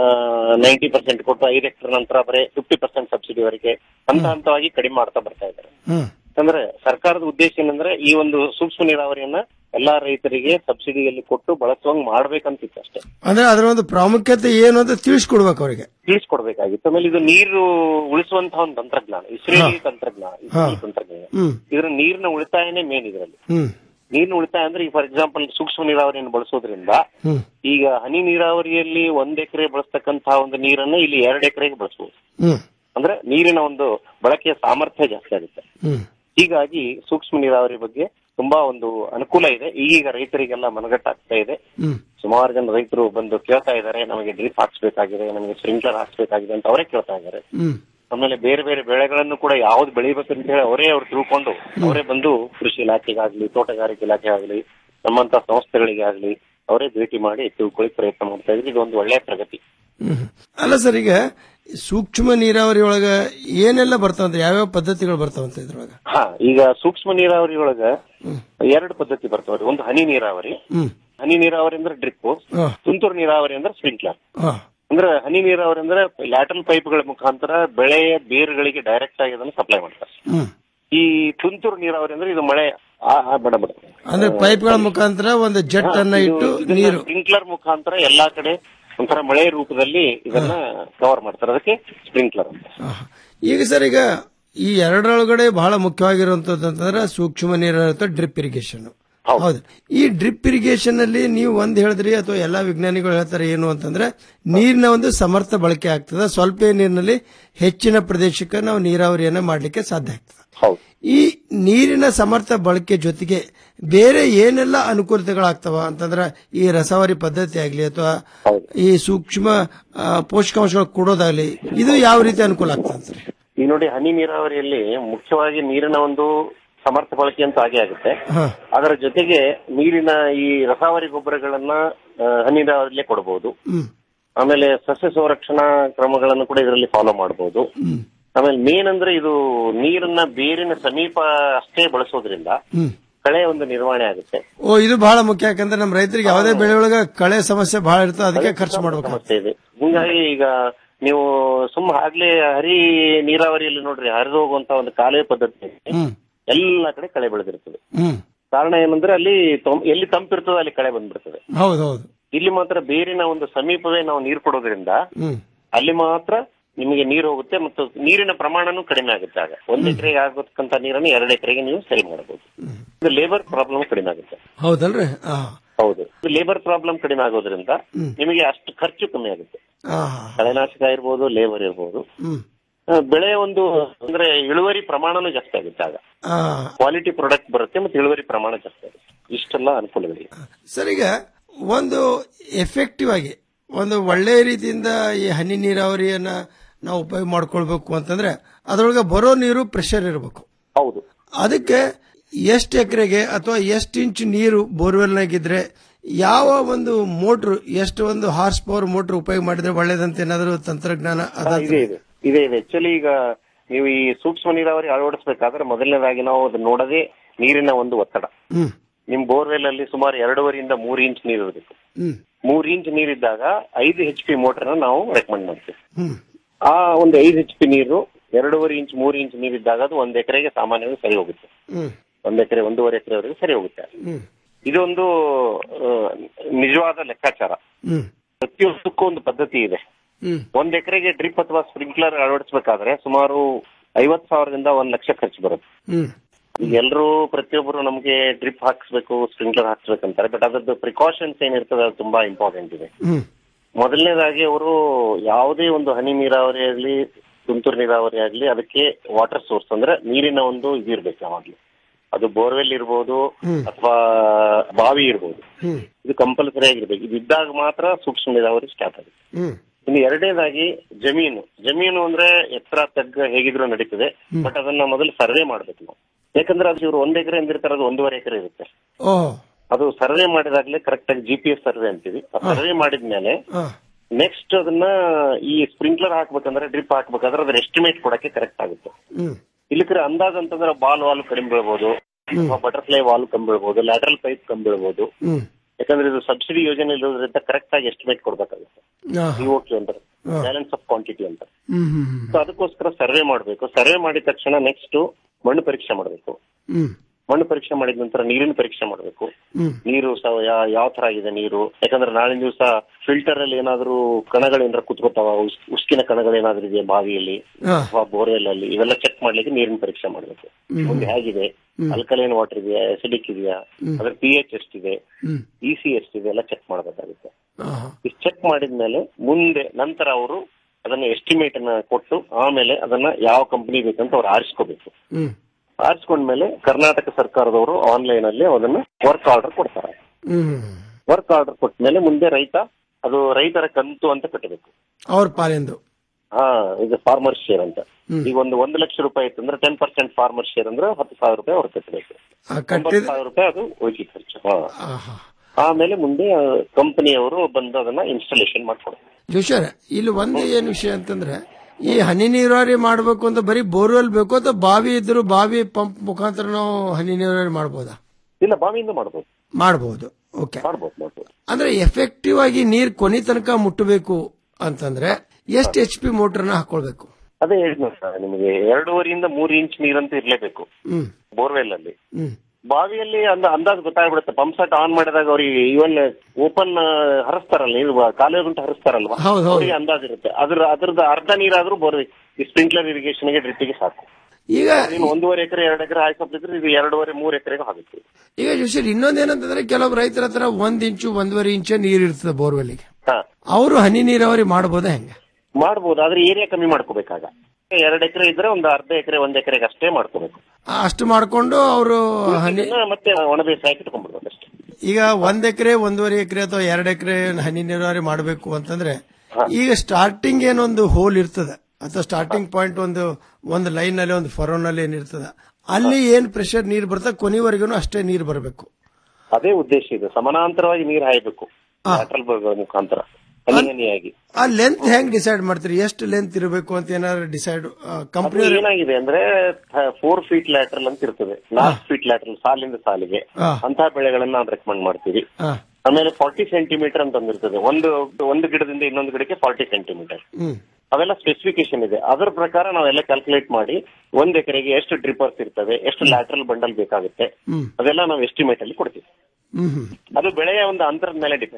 Speaker 10: ನೈಂಟಿ ಪರ್ಸೆಂಟ್ ಕೊಟ್ಟು ಐದು ಹೆಕ್ಟರ್ ನಂತರ ಬರೀ ಫಿಫ್ಟಿ ಪರ್ಸೆಂಟ್ ಸಬ್ಸಿಡಿ ವರೆಗೆ ಹಂತ ಹಂತವಾಗಿ ಕಡಿಮೆ ಮಾಡ್ತಾ ಬರ್ತಾ ಇದ್ದಾರೆ
Speaker 9: ಹ್ಮ್
Speaker 10: ಯಾಕಂದ್ರೆ ಸರ್ಕಾರದ ಉದ್ದೇಶ ಏನಂದ್ರೆ ಈ ಒಂದು ಸೂಕ್ಷ್ಮ ನೀರಾವರಿಯನ್ನ ಎಲ್ಲಾ ರೈತರಿಗೆ ಸಬ್ಸಿಡಿಯಲ್ಲಿ ಕೊಟ್ಟು ಬಳಸುವಂಗ್ ಮಾಡ್ಬೇಕಂತಿತ್ತು ಅಷ್ಟೇ
Speaker 9: ಅಂದ್ರೆ ಅದರ ಒಂದು ಪ್ರಾಮುಖ್ಯತೆ ಏನು ಅಂತ ತಿಳಿಸ್ಕೊಡ್ಬೇಕು ಅವರಿಗೆ
Speaker 10: ತಿಳಿಸ್ಕೊಡ್ಬೇಕಾಗಿತ್ತು ಆಮೇಲೆ ಇದು ನೀರು ಉಳಿಸುವಂತಹ ಒಂದು ತಂತ್ರಜ್ಞಾನ ಇಸ್ರೇಲಿ
Speaker 9: ಹಾ.
Speaker 10: ತಂತ್ರಜ್ಞಾನ
Speaker 9: ಹಾ.
Speaker 10: ಇಸ್ರೇಲಿ ತಂತ್ರಜ್ಞಾನ
Speaker 9: ಹ್ಮ್
Speaker 10: ಇದ್ರ ನೀರಿನ ಉಳಿತಾಯನೇ ಮೇನ್ ಇದರಲ್ಲಿ
Speaker 9: ಹ್ಮ್
Speaker 10: ನೀರಿನ ಉಳಿತಾಯ ಅಂದ್ರೆ ಈಗ ಫಾರ್ ಎಕ್ಸಾಂಪಲ್ ಸೂಕ್ಷ್ಮ ನೀರಾವರಿಯನ್ನು ಬಳಸೋದ್ರಿಂದ
Speaker 9: ಹ್ಮ್
Speaker 10: ಈಗ ಹನಿ ನೀರಾವರಿಯಲ್ಲಿ ಒಂದ್ ಎಕರೆ ಬಳಸ್ತಕ್ಕಂತಹ ಒಂದು ನೀರನ್ನ ಇಲ್ಲಿ ಎರಡು ಎಕರೆಗೆ ಬಳಸಬಹುದು
Speaker 9: ಹ್ಮ್
Speaker 10: ಅಂದ್ರೆ ನೀರಿನ ಒಂದು ಬಳಕೆಯ ಸಾಮರ್ಥ್ಯ ಜಾಸ್ತಿ ಆಗುತ್ತೆ
Speaker 9: ಹ್ಮ್
Speaker 10: ಹೀಗಾಗಿ ಸೂಕ್ಷ್ಮ ನೀರಾವರಿ ಬಗ್ಗೆ ತುಂಬಾ ಒಂದು ಅನುಕೂಲ ಇದೆ ಈಗೀಗ ರೈತರಿಗೆಲ್ಲ ಮನಗಟ್ಟಾಗ್ತಾ ಇದೆ
Speaker 9: ಹ್ಮ್
Speaker 10: ಸುಮಾರು ಜನ ರೈತರು ಬಂದು ಕೇಳ್ತಾ ಇದ್ದಾರೆ ನಮಗೆ ಡ್ರಿಪ್ ಹಾಕ್ಸ್ಬೇಕಾಗಿದೆ ನಮಗೆ ಸ್ಪ್ರಿಂಕ್ಲರ್ ಹಾಕ್ಸ್ಬೇಕಾಗಿದೆ ಅಂತ ಅವರೇ ಕೇಳ್ತಾ ಇದ್ದಾರೆ
Speaker 9: ಹ್ಮ್
Speaker 10: ಆಮೇಲೆ ಬೇರೆ ಬೇರೆ ಬೆಳೆಗಳನ್ನು ಕೂಡ ಯಾವ್ದು ಬೆಳಿಬೇಕು ಅಂತ ಹೇಳಿ ಅವರೇ ಅವ್ರು ತಿಳ್ಕೊಂಡು ಅವರೇ ಬಂದು ಕೃಷಿ ಇಲಾಖೆಗಾಗ್ಲಿ ತೋಟಗಾರಿಕೆ ಇಲಾಖೆ ಆಗ್ಲಿ ನಮ್ಮಂತ ಸಂಸ್ಥೆಗಳಿಗೆ ಆಗ್ಲಿ ಅವರೇ ಭೇಟಿ ಮಾಡಿ ತಿಳ್ಕೊಳ್ಳಿ ಪ್ರಯತ್ನ ಮಾಡ್ತಾ ಇದ್ರೆ ಇದು ಒಂದು ಒಳ್ಳೆಯ ಪ್ರಗತಿ
Speaker 9: ಹ್ಮ್. ಅಲ್ಲ ಸರ್ ಈಗ ಸೂಕ್ಷ್ಮ ನೀರಾವರಿ ಒಳಗ ಏನೆಲ್ಲ ಬರ್ತಾವಂತ ಯಾವ್ಯಾವ ಪದ್ಧತಿಗಳು ಬರ್ತಾವಂತ ಇದ್ರೊಳಗ
Speaker 10: ಹಾ ಈಗ ಸೂಕ್ಷ್ಮ ನೀರಾವರಿ ಒಳಗ ಎರಡು ಪದ್ಧತಿ ಬರ್ತಾವ್ರಿ ಒಂದು ಹನಿ ನೀರಾವರಿ
Speaker 9: ಹ್ಮ್
Speaker 10: ಹನಿ ನೀರಾವರಿ ಅಂದ್ರೆ ಡ್ರಿಪ್
Speaker 9: ಹಾ.
Speaker 10: ತುಂತುರು ನೀರಾವರಿ ಅಂದ್ರೆ ಸ್ಪ್ರಿಂಕ್ಲರ್
Speaker 9: ಹಾ
Speaker 10: ಅಂದ್ರೆ ಹನಿ ನೀರಾವರಿ ಅಂದ್ರೆ ಲ್ಯಾಟಲ್ ಪೈಪ್ಗಳ ಮುಖಾಂತರ ಬೆಳೆಯ ಬೇರುಗಳಿಗೆ ಡೈರೆಕ್ಟ್ ಆಗಿ ಅದನ್ನು ಸಪ್ಲೈ ಮಾಡ್ತಾರೆ
Speaker 9: ಹ್ಮ್
Speaker 10: ಈ ತುಂತುರು ನೀರಾವರಿ ಅಂದ್ರೆ ಇದು ಮಳೆ ಆ- ಆ ಬಡ ಬಡ
Speaker 9: ಅಂದ್ರೆ ಪೈಪ್ಗಳ ಮುಖಾಂತರ ಒಂದು ಜೆಟ್ ಅನ್ನ ಇಟ್ಟು ನೀರು
Speaker 10: ಸ್ಪ್ರಿಂಕ್ಲರ್ ಮುಖಾಂತರ ಎಲ್ಲಾ ಕಡೆ ಒಂಥರ ಮಳೆ ರೂಪದಲ್ಲಿ ಇದನ್ನ ಕವರ್ ಮಾಡ್ತಾರೆ ಅದಕ್ಕೆ ಸ್ಪ್ರಿಂಕ್ಲರ್ ಅಂತ
Speaker 9: ಆಹಾ. ಈಗ ಸರ್ ಈಗ ಈ ಎರಡರೊಳಗಡೆ ಬಹಳ ಮುಖ್ಯವಾಗಿರುವಂತದ್ದು ಅಂತಂದ್ರೆ ಸೂಕ್ಷ್ಮ ನೀರಾವರಿ ಡ್ರಿಪ್ ಇರಿಗೇಷನ್ ಹೌದು ಈ ಡ್ರಿಪ್ ಇರಿಗೇಷನ್ ಅಲ್ಲಿ ನೀವು ಒಂದ್ ಹೇಳಿದ್ರಿ ಅಥವಾ ಎಲ್ಲಾ ವಿಜ್ಞಾನಿಗಳು ಹೇಳ್ತಾರೆ ಏನು ಅಂತಂದ್ರೆ ನೀರಿನ ಒಂದು ಸಮರ್ಥ ಬಳಕೆ ಆಗ್ತದೆ ಸ್ವಲ್ಪ ನೀರಿನಲ್ಲಿ ಹೆಚ್ಚಿನ ಪ್ರದೇಶಕ್ಕೆ ನಾವು ನೀರಾವರಿಯನ್ನ ಮಾಡ್ಲಿಕ್ಕೆ ಸಾಧ್ಯ ಆಗ್ತದೆ
Speaker 10: ಹೌದು
Speaker 9: ಈ ನೀರಿನ ಸಮರ್ಥ ಬಳಕೆ ಜೊತೆಗೆ ಬೇರೆ ಏನೆಲ್ಲ ಅನುಕೂಲತೆಗಳಾಗ್ತವ ಅಂತಂದ್ರೆ ಈ ರಸವರಿ ಪದ್ಧತಿ ಆಗ್ಲಿ ಅಥವಾ ಈ ಸೂಕ್ಷ್ಮ ಆ, ಪೋಷಕಾಂಶಗಳು ಕೊಡೋದಾಗ್ಲಿ ಇದು ಯಾವ ರೀತಿ ಅನುಕೂಲ ಆಗ್ತದೆ
Speaker 10: ಈಗ ನೋಡಿ ಹನಿ ನೀರಾವರಿಯಲ್ಲಿ ಮುಖ್ಯವಾಗಿ ನೀರಿನ ಒಂದು ಸಮರ್ಥ ಬಳಕೆ ಅಂತ ಆಗೇ ಆಗುತ್ತೆ
Speaker 9: ಹಾ
Speaker 10: ಅದರ ಜೊತೆಗೆ ನೀರಿನ ಈ ರಸಾವರಿ ಗೊಬ್ಬರಗಳನ್ನ ಆ, ಹನಿ ನೀರಾವರಿಯಲ್ಲೇ ಕೊಡಬಹುದು
Speaker 9: ಹ್ಮ್
Speaker 10: ಆಮೇಲೆ ಸಸ್ಯ ಸಂರಕ್ಷಣಾ ಕ್ರಮಗಳನ್ನು ಕೂಡ ಇದರಲ್ಲಿ ಫಾಲೋ ಮಾಡಬಹುದು
Speaker 9: ಹ್ಮ್
Speaker 10: ಆಮೇಲೆ ಮೇನ್ ಅಂದ್ರೆ ಇದು ನೀರನ್ನ ಬೇರಿನ ಸಮೀಪ ಅಷ್ಟೇ ಬಳಸೋದ್ರಿಂದ
Speaker 9: ಹ್ಮ್
Speaker 10: ಕಳೆ ಒಂದು ನಿರ್ವಹಣೆ ಆಗುತ್ತೆ
Speaker 9: ಓ ಇದು ಬಹಳ ಮುಖ್ಯ ಯಾಕಂದ್ರೆ ನಮ್ಮ ರೈತರಿಗೆ ಯಾವುದೇ ಬೆಳೆ ಒಳಗ ಕಳೆ ಸಮಸ್ಯೆ ಬಹಳ ಇರ್ತದೆ ಅದಕ್ಕೆ ಖರ್ಚು ಮಾಡ್ಬೇಕು
Speaker 10: ಸಮಸ್ಯೆ ಇದೆ ಹಿಂಗಾಗಿ ಈಗ ನೀವು ಸುಮ್ಮ ಆಗ್ಲೇ ಹರಿ ನೀರಾವರಿಯಲ್ಲಿ ನೋಡ್ರಿ ಹರಿದು ಹೋಗುವಂತ ಒಂದು ಕಾಲುವೆ ಪದ್ಧತಿ ಇದೆ.
Speaker 9: ಹ್ಮ್
Speaker 10: ಎಲ್ಲ ಕಡೆ ಕಳೆ ಬೆಳೆದಿರ್ತದೆ
Speaker 9: ಹ್ಮ್
Speaker 10: ಕಾರಣ ಏನಂದ್ರೆ ಅಲ್ಲಿ ತೊಂ- ಎಲ್ಲಿ ತಂಪಿರ್ತದೆ ಅಲ್ಲಿ ಕಳೆ ಬಂದ್ಬಿಡ್ತದೆ
Speaker 9: ಹೌದು ಹೌದು
Speaker 10: ಇಲ್ಲಿ ಮಾತ್ರ ಬೇರಿನ ಒಂದು ಸಮೀಪವೇ ನಾವು ನೀರು ಕೊಡೋದ್ರಿಂದ
Speaker 9: ಹ್ಮ್
Speaker 10: ಅಲ್ಲಿ ಮಾತ್ರ ನಿಮಗೆ ನೀರು ಹೋಗುತ್ತೆ ಮತ್ತು ನೀರಿನ ಪ್ರಮಾಣನೂ ಕಡಿಮೆ ಆಗುತ್ತೆ ಆಗ ಒಂದ್ ಎಕರೆಗೆ ಆಗತಕ್ಕಂತ ನೀರನ್ನು ಎರಡು ಎಕರೆಗೆ ನೀವು ಸೇಲ್ ಮಾಡಬಹುದು ಇದು ಲೇಬರ್ ಪ್ರಾಬ್ಲಮ್ ಕಡಿಮೆ ಆಗುತ್ತೆ
Speaker 9: ಹೌದಲ್ರಿ ಹಾ
Speaker 10: ಹೌದು ಲೇಬರ್ ಪ್ರಾಬ್ಲಮ್ ಕಡಿಮೆ ಆಗೋದ್ರಿಂದ ನಿಮಗೆ ಅಷ್ಟು ಖರ್ಚು ಕಮ್ಮಿ ಆಗುತ್ತೆ
Speaker 9: ಹಾ
Speaker 10: ಕಳೆನಾಶಕ ಇರ್ಬೋದು ಲೇಬರ್ ಇರ್ಬೋದು
Speaker 9: ಹ್ಮ್
Speaker 10: ಆ, ಬೆಳೆ ಒಂದು ಅಂದ್ರೆ ಇಳುವರಿ ಪ್ರಮಾಣನೂ ಜಾಸ್ತಿ ಆಗುತ್ತೆ ಆಗ
Speaker 9: ಹಾ
Speaker 10: ಕ್ವಾಲಿಟಿ ಪ್ರಾಡಕ್ಟ್ ಬರುತ್ತೆ ಮತ್ತೆ ಇಳುವರಿ ಪ್ರಮಾಣ ಜಾಸ್ತಿ ಆಗುತ್ತೆ ಇಷ್ಟೆಲ್ಲ ಅನುಕೂಲಗಳಿವೆ
Speaker 9: ಸರ್ ಈಗ ಒಂದು ಎಫೆಕ್ಟಿವ್ ಆಗಿ ಒಂದು ಒಳ್ಳೆ ರೀತಿಯಿಂದ ಈ ಹನಿ ನೀರಾವರಿಯನ್ನ ನಾವು ಉಪಯೋಗ ಮಾಡ್ಕೊಳ್ಬೇಕು ಅಂತಂದ್ರೆ ಅದರೊಳಗೆ ಬರೋ ನೀರು ಪ್ರೆಷರ್ ಇರಬೇಕು
Speaker 10: ಹೌದು
Speaker 9: ಅದಕ್ಕೆ ಎಷ್ಟು ಎಕರೆಗೆ ಅಥವಾ ಎಷ್ಟು ಇಂಚ್ ನೀರು ಬೋರ್ವೆಲ್ನಾಗಿದ್ರೆ ಯಾವ ಒಂದು ಮೋಟ್ರ್ ಎಷ್ಟು ಒಂದು ಹಾರ್ಸ್ ಪವರ್ ಮೋಟ್ರ್ ಉಪಯೋಗ ಮಾಡಿದ್ರೆ ಒಳ್ಳೇದಂತ ಏನಾದರೂ ತಂತ್ರಜ್ಞಾನ
Speaker 10: ಹಾ,
Speaker 9: ಅದ
Speaker 10: ಇದೆ ಇದೆ ಇದೆ ಇದೆ ಆಕ್ಚುಲಿ ಈಗ ನೀವು ಈ ಸೂಕ್ಷ್ಮ ನೀರಾವರಿ ಅಳವಡಿಸಬೇಕಾದ್ರೆ ಮೊದಲನೇದಾಗಿ ನಾವು ಅದು ನೋಡೋದೇ ನೀರಿನ ಒಂದು ಒತ್ತಡ
Speaker 9: ಹ್ಮ್
Speaker 10: ನಿಮ್ ಬೋರ್ವೆಲ್ ಅಲ್ಲಿ ಸುಮಾರು ಎರಡೂವರೆಯಿಂದ ಮೂರು ಇಂಚ್ ನೀರು ಇರಬೇಕು
Speaker 9: ಹ್ಮ್
Speaker 10: ಮೂರ್ ಇಂಚ್ ನೀರಿದ್ದಾಗ ಐದು ಎಚ್ ಪಿ ಮೋಟರ್ನ ನಾವು ರೆಕಮೆಂಡ್ ಮಾಡ್ತೀವಿ
Speaker 9: ಹ್ಮ್
Speaker 10: ಆ ಒಂದು ಐದು ಎಚ್ ಪಿ ನೀರು ಎರಡೂವರೆ ಇಂಚ್ ಮೂರು ಇಂಚ್ ನೀರಿದ್ದಾಗ ಅದು ಒಂದ್ ಎಕರೆಗೆ ಸಾಮಾನ್ಯವಾಗಿ ಸರಿ ಹೋಗುತ್ತೆ
Speaker 9: ಹ್ಮ್
Speaker 10: ಒಂದ್ ಎಕರೆ ಒಂದೂವರೆ ಎಕರೆವರೆಗೆ ಸರಿ ಹೋಗುತ್ತೆ
Speaker 9: ಹ್ಮ್
Speaker 10: ಇದೊಂದು ಆ, ನಿಜವಾದ ಲೆಕ್ಕಾಚಾರ
Speaker 9: ಹ್ಮ್
Speaker 10: ಪ್ರತಿಯೊಂದಕ್ಕೂ ಒಂದು ಪದ್ಧತಿ ಇದೆ
Speaker 9: ಹ್ಮ್
Speaker 10: ಒಂದ್ ಎಕರೆಗೆ ಡ್ರಿಪ್ ಅಥವಾ ಸ್ಪ್ರಿಂಕ್ಲರ್ ಅಳವಡಿಸಬೇಕಾದ್ರೆ ಸುಮಾರು ಐವತ್ ಸಾವಿರದಿಂದ ಒಂದ್ ಲಕ್ಷ ಖರ್ಚು ಬರುತ್ತೆ
Speaker 9: ಹ್ಮ್
Speaker 10: ಈಗ ಎಲ್ಲರೂ ಪ್ರತಿಯೊಬ್ಬರು ನಮಗೆ ಡ್ರಿಪ್ ಹಾಕ್ಸ್ಬೇಕು ಸ್ಪ್ರಿಂಕ್ಲರ್ ಹಾಕ್ಸ್ಬೇಕಂತಾರೆ ಬಟ್ ಅದ್ರದ್ದು ಪ್ರಿಕಾಷನ್ಸ್ ಏನಿರ್ತದೆ ಅದು ತುಂಬಾ ಇಂಪಾರ್ಟೆಂಟ್ ಇದೆ
Speaker 9: ಹ್ಮ್
Speaker 10: ಮೊದಲನೇದಾಗಿ ಅವರು ಯಾವುದೇ ಒಂದು ಹನಿ ನೀರಾವರಿ ಆಗಲಿ ತುಂತುರು ನೀರಾವರಿ ಆಗಲಿ ಅದಕ್ಕೆ ವಾಟರ್ ಸೋರ್ಸ್ ಅಂದ್ರೆ ನೀರಿನ ಒಂದು ಇದು ಇರ್ಬೇಕು ಯಾವಾಗ್ಲೂ ಅದು ಬೋರ್ವೆಲ್ ಇರ್ಬೋದು
Speaker 9: ಹ್ಮ್.
Speaker 10: ಅಥವಾ ಬಾವಿ ಇರ್ಬೋದು
Speaker 9: ಹ್ಮ್
Speaker 10: ಇದು ಕಂಪಲ್ಸರಿ ಆಗಿರ್ಬೇಕು ಇದು ಇದ್ದಾಗ ಮಾತ್ರ ಸೂಕ್ಷ್ಮ ನೀರಾವರಿ ಸ್ಟಾರ್ಟ್ ಆಗುತ್ತೆ
Speaker 9: ಹ್ಮ್
Speaker 10: ಇನ್ನು ಎರಡನೇದಾಗಿ ಜಮೀನು ಜಮೀನು ಅಂದ್ರೆ ಎತ್ತರ ತಗ್ಗ ಹೇಗಿದ್ರು ನಡೀತದೆ ಬಟ್ ಅದನ್ನ ಮೊದಲು ಸರ್ವೆ ಮಾಡ್ಬೇಕು ನಾವು ಯಾಕಂದ್ರೆ ಅದು ಇವರು ಒಂದ್ ಎಕರೆ ಅಂದಿರ್ತಾರೆ ಅದು ಒಂದೂವರೆ ಎಕರೆ ಇರುತ್ತೆ
Speaker 9: ಓಹ್
Speaker 10: ಅದು ಸರ್ವೆ ಮಾಡಿದಾಗ್ಲೇ ಕರೆಕ್ಟ್ ಆಗಿ ಜಿ ಪಿ ಎಸ್ ಸರ್ವೆ ಅಂತೀವಿ ಆ ಸರ್ವೆ ಮಾಡಿದ್ಮೇಲೆ
Speaker 9: ಹಾ
Speaker 10: ನೆಕ್ಸ್ಟ್ ಅದನ್ನ ಈ ಸ್ಪ್ರಿಂಕ್ಲರ್ ಹಾಕ್ಬೇಕಂದ್ರೆ ಡ್ರಿಪ್ ಹಾಕ್ಬೇಕಾದ್ರೆ ಅದ್ರ ಎಸ್ಟಿಮೇಟ್ ಕೊಡಕ್ಕೆ ಕರೆಕ್ಟ್ ಆಗುತ್ತೆ
Speaker 9: ಹ್ಮ್
Speaker 10: ಇಲ್ಲಿಕ್ರೆ ಅಂದಾಜ್ ಅಂತಂದ್ರೆ ಬಾಲ್ ವಾಲ್ ಕಡಿಮೆ ಬೀಳ್ಬೋದು ಬಟರ್ಫ್ಲೈ ವಾಲ್ ಕಮ್ಮಿ ಬೀಳ್ಬೋದು ಲ್ಯಾಟ್ರಲ್ ಪೈಪ್ ಕಮ್ಮಿ ಬೀಳ್ಬೋದು
Speaker 9: ಹ್ಮ್
Speaker 10: ಯಾಕಂದ್ರೆ ಇದು ಸಬ್ಸಿಡಿ ಯೋಜನೆ ಇರೋದ್ರಿಂದ ಕರೆಕ್ಟ್ ಆಗಿ ಎಸ್ಟಿಮೇಟ್ ಕೊಡ್ಬೇಕಾಗುತ್ತೆ
Speaker 9: ಹಾ
Speaker 10: ಪಿಒಕ್ಯೂ ಅಂತಾರೆ ಬ್ಯಾಲೆನ್ಸ್ ಆಫ್ ಕ್ವಾಂಟಿಟಿ ಅಂತ
Speaker 9: ಹ್ಮ್ ಹ್ಮ್
Speaker 10: ಸೊ ಅದಕ್ಕೋಸ್ಕರ ಸರ್ವೆ ಮಾಡಬೇಕು ಸರ್ವೆ ಮಾಡಿದ ತಕ್ಷಣ ನೆಕ್ಸ್ಟ್ ಮಣ್ಣು ಪರೀಕ್ಷೆ ಮಾಡಬೇಕು
Speaker 9: ಹ್ಮ್
Speaker 10: ಮಣ್ಣು ಪರೀಕ್ಷೆ ಮಾಡಿದ ನಂತರ ನೀರಿನ ಪರೀಕ್ಷೆ ಮಾಡಬೇಕು
Speaker 9: ಹ್ಮ್
Speaker 10: ನೀರು ಸ ಯಾವ ತರ ಆಗಿದೆ ನೀರು ಯಾಕಂದ್ರೆ ನಾಳಿನ ದಿವಸ ಫಿಲ್ಟರ್ ಅಲ್ಲಿ ಏನಾದ್ರು ಕಣಗಳು ಏನಾದ್ರು ಕುತ್ಕೋತಾವ ಉಸ್- ಉಸ್ಕಿನ ಕಣಗಳು ಏನಾದ್ರು ಇದೆಯಾ ಬಾವಿಯಲ್ಲಿ
Speaker 9: ಹಾ
Speaker 10: ಅಥವಾ ಬೋರ್ವೆಲ್ ಅಲ್ಲಿ ಇವೆಲ್ಲ ಚೆಕ್ ಮಾಡ್ಲಿಕ್ಕೆ ನೀರಿನ ಪರೀಕ್ಷೆ ಮಾಡಬೇಕು ಮುಂದೆ ಹೇಗಿದೆ ಅಲ್ಕಲೈನ್ ವಾಟರ್ ಇದೆಯಾ ಎಸಿಡಿಕ್ ಇದೆಯಾ ಅದ್ರ ಪಿ ಎಚ್ ಎಷ್ಟಿದೆ
Speaker 9: ಹ್ಮ್
Speaker 10: ಇ ಸಿ ಎಷ್ಟಿದೆ ಎಲ್ಲ ಚೆಕ್ ಮಾಡಬೇಕಾಗುತ್ತೆ
Speaker 9: ಹಾ ಹಾ
Speaker 10: ಇಷ್ಟು ಚೆಕ್ ಮಾಡಿದ್ಮೇಲೆ ಮುಂದೆ ನಂತರ ಅವರು ಅದನ್ನ ಎಸ್ಟಿಮೇಟ್ ಅನ್ನ ಕೊಟ್ಟು ಆಮೇಲೆ ಅದನ್ನ ಯಾವ ಕಂಪನಿ ಬೇಕಂತ ಅವ್ರು ಆರಿಸ್ಕೋಬೇಕು
Speaker 9: ಹ್ಮ್
Speaker 10: ಆರಿಸ್ಕೊಂಡ್ಮೇಲೆ ಕರ್ನಾಟಕ ಸರ್ಕಾರದವರು ಆನ್ಲೈನ್ ಅಲ್ಲಿ ಅದನ್ನ ವರ್ಕ್ ಆರ್ಡರ್ ಕೊಡ್ತಾರೆ
Speaker 9: ಹ್ಮ್
Speaker 10: ವರ್ಕ್ ಆರ್ಡರ್ ಕೊಟ್ಮೇಲೆ ಮುಂದೆ ರೈತ ಅದು ರೈತರ ಕಂತು ಅಂತ ಕಟ್ಟಬೇಕು
Speaker 9: ಅವ್ರ ಪಾಲಿಂದು
Speaker 10: ಹಾ ಇದು ಫಾರ್ಮರ್ ಶೇರ್ ಅಂತ
Speaker 9: ಹ್ಮ್.
Speaker 10: ಈಗ ಒಂದು ಒಂದು ಲಕ್ಷ ರೂಪಾಯಿ ಇತ್ತು ಅಂದ್ರೆ ಟೆನ್ ಪರ್ಸೆಂಟ್ ಫಾರ್ಮರ್ ಶೇರ್ ಅಂದ್ರೆ ಹತ್ತು ಸಾವಿರ ರೂಪಾಯಿ ಅವ್ರು ಕಟ್ಟಬೇಕು
Speaker 9: ಆ
Speaker 10: ಒಂಬತ್ತು
Speaker 9: ಕಟ್ಟಿದ
Speaker 10: ಸಾವಿರ ರೂಪಾಯಿ ಅದು ಉಳಿಕೆ ಖರ್ಚು ಹಾ
Speaker 9: ಆಹಾ.
Speaker 10: ಆಮೇಲೆ ಮುಂದೆ ಕಂಪನಿಯವರು ಬಂದು ಅದನ್ನ ಇನ್ಸ್ಟಾಲೇಷನ್ ಮಾಡ್ಕೊಡ್ತಾರೆ
Speaker 9: ಜೋಶರ್ ಇಲ್ಲಿ ಒಂದು ಏನ್ ವಿಷಯ ಅಂತಂದ್ರೆ ಈ ಹನಿ ನೀರಾವರಿ ಮಾಡ್ಬೇಕು ಅಂತ ಬರೀ ಬೋರ್ವೆಲ್ ಬೇಕು ಅಥವಾ ಬಾವಿ ಇದ್ರು ಬಾವಿ ಪಂಪ್ ಮುಖಾಂತರ ನಾವು ಹನಿ ನೀರಾವರಿ ಮಾಡ್ಬೋದಾ
Speaker 10: ಇಲ್ಲ ಬಾವಿಯಿಂದ ಮಾಡ್ಬೋದು
Speaker 9: ಮಾಡಬಹುದು ಓಕೆ
Speaker 10: ಮಾಡ್ಬೋದು ಮಾಡ್ಬೋದು
Speaker 9: ಅಂದ್ರೆ ಎಫೆಕ್ಟಿವ್ ಆಗಿ ನೀರ್ ಕೊನೆ ತನಕ ಮುಟ್ಟಬೇಕು ಅಂತಂದ್ರೆ ಎಷ್ಟು ಎಚ್ ಪಿ ಮೋಟರ್ನ ಹಾಕೊಳ್ಬೇಕು
Speaker 10: ಅದೇ ಹೇಳಿದ್ನಲ್ಲ ಸರ್ ನಿಮಗೆ ಎರಡೂವರೆಯಿಂದ ಮೂರು ಇಂಚ್ ನೀರಂತೂ ಇರ್ಲೇಬೇಕು
Speaker 9: ಹ್ಮ್
Speaker 10: ಬೋರ್ವೆಲ್ ಅಲ್ಲಿ
Speaker 9: ಹ್ಮ್
Speaker 10: ಬಾವಿಯಲ್ಲಿ ಅಂದ ಅಂದಾಜು ಗೊತ್ತಾಗ್ಬಿಡುತ್ತೆ ಪಂಪ್ ಸೆಟ್ ಆನ್ ಮಾಡಿದಾಗ ಅವ್ರಿಗೆ ಇವನ್ ಓಪನ್ ಹರಿಸ್ತಾರಲ್ಲ ನೀವು ಕಾಲುವೆ ಗುಂಟ ಹರಿಸ್ತಾರಲ್ವಾ
Speaker 9: ಹೌದು, ಹೌದು.
Speaker 10: ಅವ್ರಿಗೆ ಅಂದಾಜು ಇರುತ್ತೆ ಅದ್ರ ಅದ್ರದ್ದು ಅರ್ಧ ನೀರಾದ್ರೂ ಬೋರ್ ಈ ಸ್ಪ್ರಿಂಕ್ಲರ್ ಇರಿಗೇಷನ್ಗೆ ಡ್ರಿಪ್ಪಿಗೆ ಸಾಕು
Speaker 9: ಈಗ
Speaker 10: ನೀನು ಒಂದೂವರೆ ಎಕರೆ ಎರಡು ಎಕರೆ ಹಾಕಿದ್ರೆ ಇದು ಎರಡೂವರೆ ಮೂರು ಎಕರೆಗೂ ಆಗುತ್ತೆ
Speaker 9: ಈಗ ಜೋಶರ್ ಇನ್ನೊಂದೇನಂತಂದ್ರೆ ಕೆಲವು ರೈತರ ಹತ್ರ ಒಂದ್ ಇಂಚು ಒಂದೂವರೆ ಇಂಚು ನೀರ್ ಇರ್ತದೆ ಬೋರ್ವೆಲ್ಗೆ
Speaker 10: ಹಾ
Speaker 9: ಅವರು ಹನಿ ನೀರಾವರಿ ಮಾಡಬಹುದಾ ಹೆಂಗೆ
Speaker 10: ಮಾಡ್ಬೋದು ಆದ್ರೆ ಏರಿಯಾ ಕಮ್ಮಿ ಮಾಡ್ಕೋಬೇಕಾಗ ಎರಡು ಎಕರೆ ಇದ್ರೆ ಒಂದು ಅರ್ಧ ಎಕರೆ ಒಂದ್ ಎಕರೆಗೆ ಅಷ್ಟೇ ಮಾಡ್ಕೋಬೇಕು
Speaker 9: ಆ, ಅಷ್ಟು ಮಾಡ್ಕೊಂಡು ಅವರು ಹನಿ
Speaker 10: ಇದನ್ನ ಮತ್ತೆ ಒಣ ಬೇಸಾಯ ಇಟ್ಕೊಂಡ್ಬಿಡ್ಬೇಕು ಅಷ್ಟೇ
Speaker 9: ಈಗ ಒಂದ್ ಎಕರೆ ಒಂದೂವರೆ ಎಕರೆ ಅಥವಾ ಎರಡ್ ಎಕರೆ ಹನಿ ನೀರಾವರಿ ಮಾಡಬೇಕು ಅಂತಂದ್ರೆ ಈಗ ಸ್ಟಾರ್ಟಿಂಗ್ ಏನೊಂದು ಹೋಲ್ ಇರ್ತದೆ ಅಥವಾ ಸ್ಟಾರ್ಟಿಂಗ್ ಪಾಯಿಂಟ್ ಒಂದು ಒಂದು ಲೈನ್ ಅಲ್ಲಿ ಒಂದು ಫರೋನ್ ಅಲ್ಲಿ ಏನಿರ್ತದ ಅಲ್ಲಿ ಏನ್ ಪ್ರೆಷರ್ ನೀರ್ ಬರ್ತದೆ ಕೊನೆವರೆಗೂ ಅಷ್ಟೇ ನೀರ್ ಬರಬೇಕು
Speaker 10: ಅದೇ ಉದ್ದೇಶ ಇದು ಸಮಾನಾಂತರವಾಗಿ ನೀರು ಹಾಯ್ಬೇಕು ಲ್ಯಾಟ್ರಲ್ ಮುಖಾಂತರ ಹನಿ ಹನಿಯಾಗಿ
Speaker 9: ಆ ಲೆಂತ್ ಹೆಂಗ್ ಡಿಸೈಡ್ ಮಾಡ್ತೀರಿ ಎಷ್ಟು ಲೆಂತ್ ಇರಬೇಕು ಅಂತ ಏನಾದ್ರು ಡಿಸೈಡ್ ಕಂಪನಿ
Speaker 10: ಅದು ಏನಾಗಿದೆ ಅಂದ್ರೆ ಫೋರ್ ಫೀಟ್ ಲ್ಯಾಟ್ರಲ್ ಅಂತ ಇರ್ತದೆ ನಾಲ್ಕು ಫೀಟ್ ಲ್ಯಾಟ್ರಲ್ ಸಾಲಿಂದ ಸಾಲಿಗೆ
Speaker 9: ಹಾ.
Speaker 10: ಅಂತಹ ಬೆಳೆಗಳನ್ನ ನಾವು ರೆಕಮೆಂಡ್ ಮಾಡ್ತೀವಿ ಆಮೇಲೆ ಫಾರ್ಟಿ ಸೆಂಟಿಮೀಟರ್ ಅಂತ ಒಂದಿರ್ತದೆ ಒಂದು ಒಂದು ಗಿಡದಿಂದ ಇನ್ನೊಂದು ಗಿಡಕ್ಕೆ ಫಾರ್ಟಿ ಸೆಂಟಿಮೀಟರ್
Speaker 9: ಹ್ಮ್
Speaker 10: ಅವೆಲ್ಲ ಸ್ಪೆಸಿಫಿಕೇಶನ್ ಇದೆ ಅದರ ಪ್ರಕಾರ ನಾವೆಲ್ಲ ಕ್ಯಾಲ್ಕುಲೇಟ್ ಮಾಡಿ ಒಂದ್ ಎಕರೆಗೆ ಎಷ್ಟು ಡ್ರಿಪ್ಪರ್ಸ್ ಇರ್ತವೆ ಎಷ್ಟು ಲ್ಯಾಟ್ರಲ್ ಬಂಡಲ್ ಬೇಕಾಗುತ್ತೆ
Speaker 9: ಹ್ಮ್
Speaker 10: ಅದೆಲ್ಲ ನಾವು ಎಸ್ಟಿಮೇಟ್ ಅಲ್ಲಿ ಕೊಡ್ತೀವಿ
Speaker 9: ಹ್ಮ್ ಹ್ಮ್
Speaker 10: ಅದು ಬೆಳೆಯ ಒಂದು ಅಂತರದ ಮೇಲೆ ಡಿಪೆಂಡ್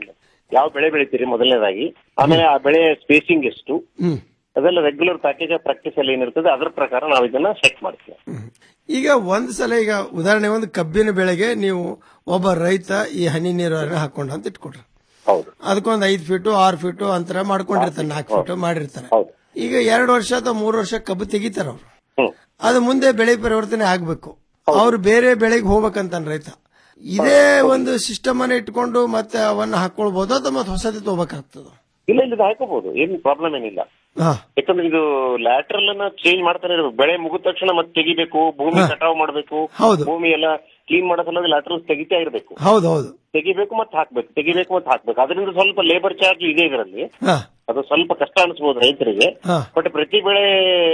Speaker 10: ಯಾವ ಬೆಳೆ ಬೆಳಿತೀರಿ ಮೊದಲನೇದಾಗಿ ಆಮೇಲೆ ಆ ಬೆಳೆ ಸ್ಪೇಸಿಂಗ್ ಎಷ್ಟು
Speaker 9: ಹ್ಮ್
Speaker 10: ಅದೆಲ್ಲ ರೆಗ್ಯುಲರ್ ಪ್ಯಾಕೇಜ್ ಪ್ರಾಕ್ಟೀಸ್ ಅಲ್ಲಿ ಏನಿರ್ತದೆ ಅದರ ಪ್ರಕಾರ ನಾವು ಇದನ್ನ ಸೆಟ್ ಮಾಡ್ತೀವಿ
Speaker 9: ಈಗ ಒಂದ್ ಸಲ ಈಗ ಉದಾಹರಣೆ ಒಂದು ಕಬ್ಬಿನ ಬೆಳೆಗೆ ನೀವು ಒಬ್ಬ ರೈತ ಈ ಹನಿ ನೀರಾವರಿ ಹಾಕೊಂಡ ಅಂತ ಇಟ್ಕೊಡ್ರಿ
Speaker 10: ಹೌದು
Speaker 9: ಅದಕ್ಕೊಂದು ಐದ್ ಫೀಟು ಆರು ಫೀಟು ಅಂತರ ಮಾಡ್ಕೊಂಡಿರ್ತಾನೆ ನಾಲ್ಕು ಫೀಟು ಮಾಡಿರ್ತಾನೆ ಈಗ ಎರಡು ವರ್ಷ ಅಥವಾ ಮೂರು ವರ್ಷ ಕಬ್ಬು ತೆಗಿತಾರ ಅವ್ರು
Speaker 10: ಹ್ಮ್.
Speaker 9: ಅದು ಮುಂದೆ ಬೆಳೆ ಪರಿವರ್ತನೆ ಆಗ್ಬೇಕು ಅವ್ರು ಬೇರೆ ಬೆಳೆಗೆ ಹೋಗ್ಬೇಕಂತಾನ ರೈತ ಇದೇ ಒಂದು ಸಿಸ್ಟಮ್ ಅನ್ನ ಇಟ್ಕೊಂಡು ಮತ್ತೆ ಅವನ್ನ ಹಾಕೊಳ್ಬಹುದು ಅಥವಾ ಮತ್ತೆ ಹೊಸದೇ ತಗೋಬೇಕಾಗ್ತದ
Speaker 10: ಇಲ್ಲ ಇಲ್ಲ ಇದು ಹಾಕೋಬಹುದು ಏನ್ ಪ್ರಾಬ್ಲಮ್ ಏನಿಲ್ಲ
Speaker 9: ಹಾ
Speaker 10: ಯಾಕಂದ್ರೆ ಇದು ಲ್ಯಾಟ್ರಲ್ ಅನ್ನ ಚೇಂಜ್ ಮಾಡ್ತಾನೆ ಇರ್ಬೇಕು ಬೆಳೆ ಮುಗಿದ ತಕ್ಷಣ ಮತ್ತೆ ತೆಗಿಬೇಕು ಭೂಮಿ ಕಟಾವ್ ಮಾಡ್ಬೇಕು
Speaker 9: ಹೌದು.
Speaker 10: ಭೂಮಿ ಎಲ್ಲ ಕ್ಲೀನ್ ಮಾಡೋ ಸಲುವಾಗಿ ಲ್ಯಾಟ್ರಲ್ ತೆಗಿತಾ ಇರ್ಬೇಕು
Speaker 9: ಹೌದು ಹೌದು
Speaker 10: ತೆಗಿಬೇಕು ಮತ್ತೆ ಹಾಕ್ಬೇಕು ತೆಗಿಬೇಕು ಮತ್ತೆ ಹಾಕ್ಬೇಕು ಅದರಿಂದ ಸ್ವಲ್ಪ ಲೇಬರ್ ಚಾರ್ಜ್ ಇದೆ ಇದರಲ್ಲಿ
Speaker 9: ಹಾ
Speaker 10: ಅದು ಸ್ವಲ್ಪ ಕಷ್ಟ ಅನಿಸಬಹುದು ರೈತರಿಗೆ
Speaker 9: ಹಾ.
Speaker 10: ಬಟ್ ಪ್ರತಿ ಬೆಳೆ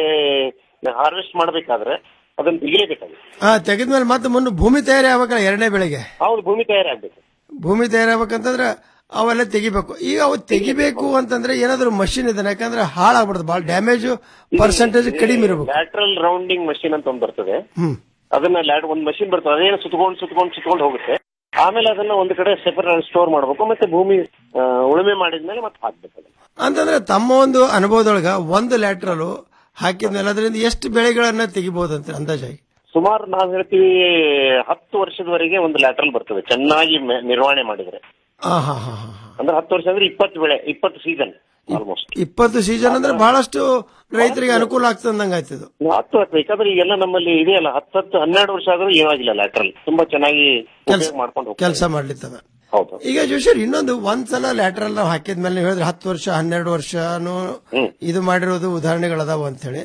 Speaker 10: ಹಾರ್ವೆಸ್ಟ್ ಮಾಡ್ಬೇಕಾದ್ರೆ ಅದನ್ನ ತೆಗಿಲೇಬೇಕಾಗುತ್ತೆ
Speaker 9: ಹಾ ತೆಗೆದ್ಮೇಲೆ ಮತ್ತೆ ಮುನ್ನ ಭೂಮಿ ತಯಾರಿ ಆಗ್ಬೇಕಲ್ಲ ಎರಡನೇ ಬೆಳೆಗೆ
Speaker 10: ಹೌದು ಭೂಮಿ ತಯಾರಾಗ್ಬೇಕು
Speaker 9: ಭೂಮಿ ತಯಾರಾಗ್ಬೇಕಂತಂದ್ರೆ ಅವೆಲ್ಲ ತೆಗಿಬೇಕು ಈಗ ಅವು ತೆಗಿಬೇಕು ಅಂತಂದ್ರೆ ಏನಾದ್ರು ಮಷಿನ್ ಇದೆ ಯಾಕಂದ್ರೆ ಹಾಳಾಗ್ಬಿಡುತ್ತೆ ಬಹಳ ಡ್ಯಾಮೇಜ್ ಪರ್ಸೆಂಟೇಜ್ ಕಡಿಮೆ ಇರಬೇಕು
Speaker 10: ಲ್ಯಾಟ್ರಲ್ ರೌಂಡಿಂಗ್ ಮಷಿನ್ ಅಂತ ಒಂದು ಬರ್ತದೆ
Speaker 9: ಹ್ಮ್
Speaker 10: ಅದನ್ನ ಲ್ಯಾಡ್ ಒಂದ್ ಮಷಿನ್ ಬರ್ತದೆ ಅದೇನು ಸುತ್ಕೊಂಡು ಸುತ್ಕೊಂಡು ಸುತ್ಕೊಂಡು ಹೋಗುತ್ತೆ ಆಮೇಲೆ ಅದನ್ನ ಒಂದು ಕಡೆ ಸೆಪರೇಟ್ ಸ್ಟೋರ್ ಮಾಡಬೇಕು ಮತ್ತೆ ಭೂಮಿ ಆ, ಉಳುಮೆ ಮಾಡಿದ್ಮೇಲೆ ಮತ್ತೆ ಹಾಕ್ಬೇಕು ಅದನ್ನ.
Speaker 9: ಅಂತಂದ್ರೆ ತಮ್ಮ ಒಂದು ಅನುಭವದೊಳಗ ಒಂದು ಲ್ಯಾಟ್ರಲ್ ಹಾಕಿದ್ಮೇಲೆ ಅದರಿಂದ ಎಷ್ಟು ಬೆಳೆಗಳನ್ನ ತೆಗಿಬಹುದಂತ ಅಂದಾಜಾಗಿ
Speaker 10: ಸುಮಾರು ನಾವ್ ಹೇಳ್ತೀವಿ ಹತ್ತು ವರ್ಷದವರೆಗೆ ಒಂದು ಲ್ಯಾಟ್ರಲ್ ಬರ್ತದೆ ಚೆನ್ನಾಗಿ ಮೆ- ನಿರ್ವಹಣೆ ಮಾಡಿದ್ರೆ
Speaker 9: ಹಾ ಹಾ ಹಾ ಹಾ
Speaker 10: ಅಂದ್ರೆ ಹತ್ತು ವರ್ಷ ಅಂದ್ರೆ ಇಪ್ಪತ್ತು ಬೆಳೆ ಇಪ್ಪತ್ತು ಸೀಸನ್ ಆಲ್ಮೋಸ್ಟ್
Speaker 9: ಇಪ್ಪತ್ತು ಸೀಸನ್ ಅಂದ್ರೆ ಬಹಳಷ್ಟು ರೈತರಿಗೆ ಅನುಕೂಲ ಆಗ್ತದೆ ಅಂದಂಗ ಆಯ್ತದು
Speaker 10: ಹತ್ತು ಹತ್ತು ಯಾಕಂದ್ರೆ ಈಗೆಲ್ಲ ನಮ್ಮಲ್ಲಿ ಇದೆಯಲ್ಲ ಹತ್ತು ಹತ್ತು ಹನ್ನೆರಡು ವರ್ಷ ಆದ್ರೂ ಏನಾಗಿಲ್ಲ ಲ್ಯಾಟ್ರಲ್ ತುಂಬಾ ಚೆನ್ನಾಗಿ ಉಪಯೋಗ ಮಾಡ್ಕೊಂಡು ಹೋಗ್ತಾರೆ.
Speaker 9: ಕೆಲಸ ಮಾಡ್ಲಿತ್ತವೆ
Speaker 10: ಹೌದು
Speaker 9: ಈಗ ಜೋಶರ್ ಇನ್ನೊಂದು ಒಂದ್ಸಲ ಲ್ಯಾಟ್ರಲ್ ನಾವು ಹಾಕಿದ್ಮೇಲೆ ನೀವು ಹೇಳಿದ್ರೆ ಹತ್ತು ವರ್ಷ ಹನ್ನೆರಡು ವರ್ಷನು ಇದು ಮಾಡಿರೋದು ಉದಾಹರಣೆಗಳದಾವ ಅಂತ ಹೇಳಿ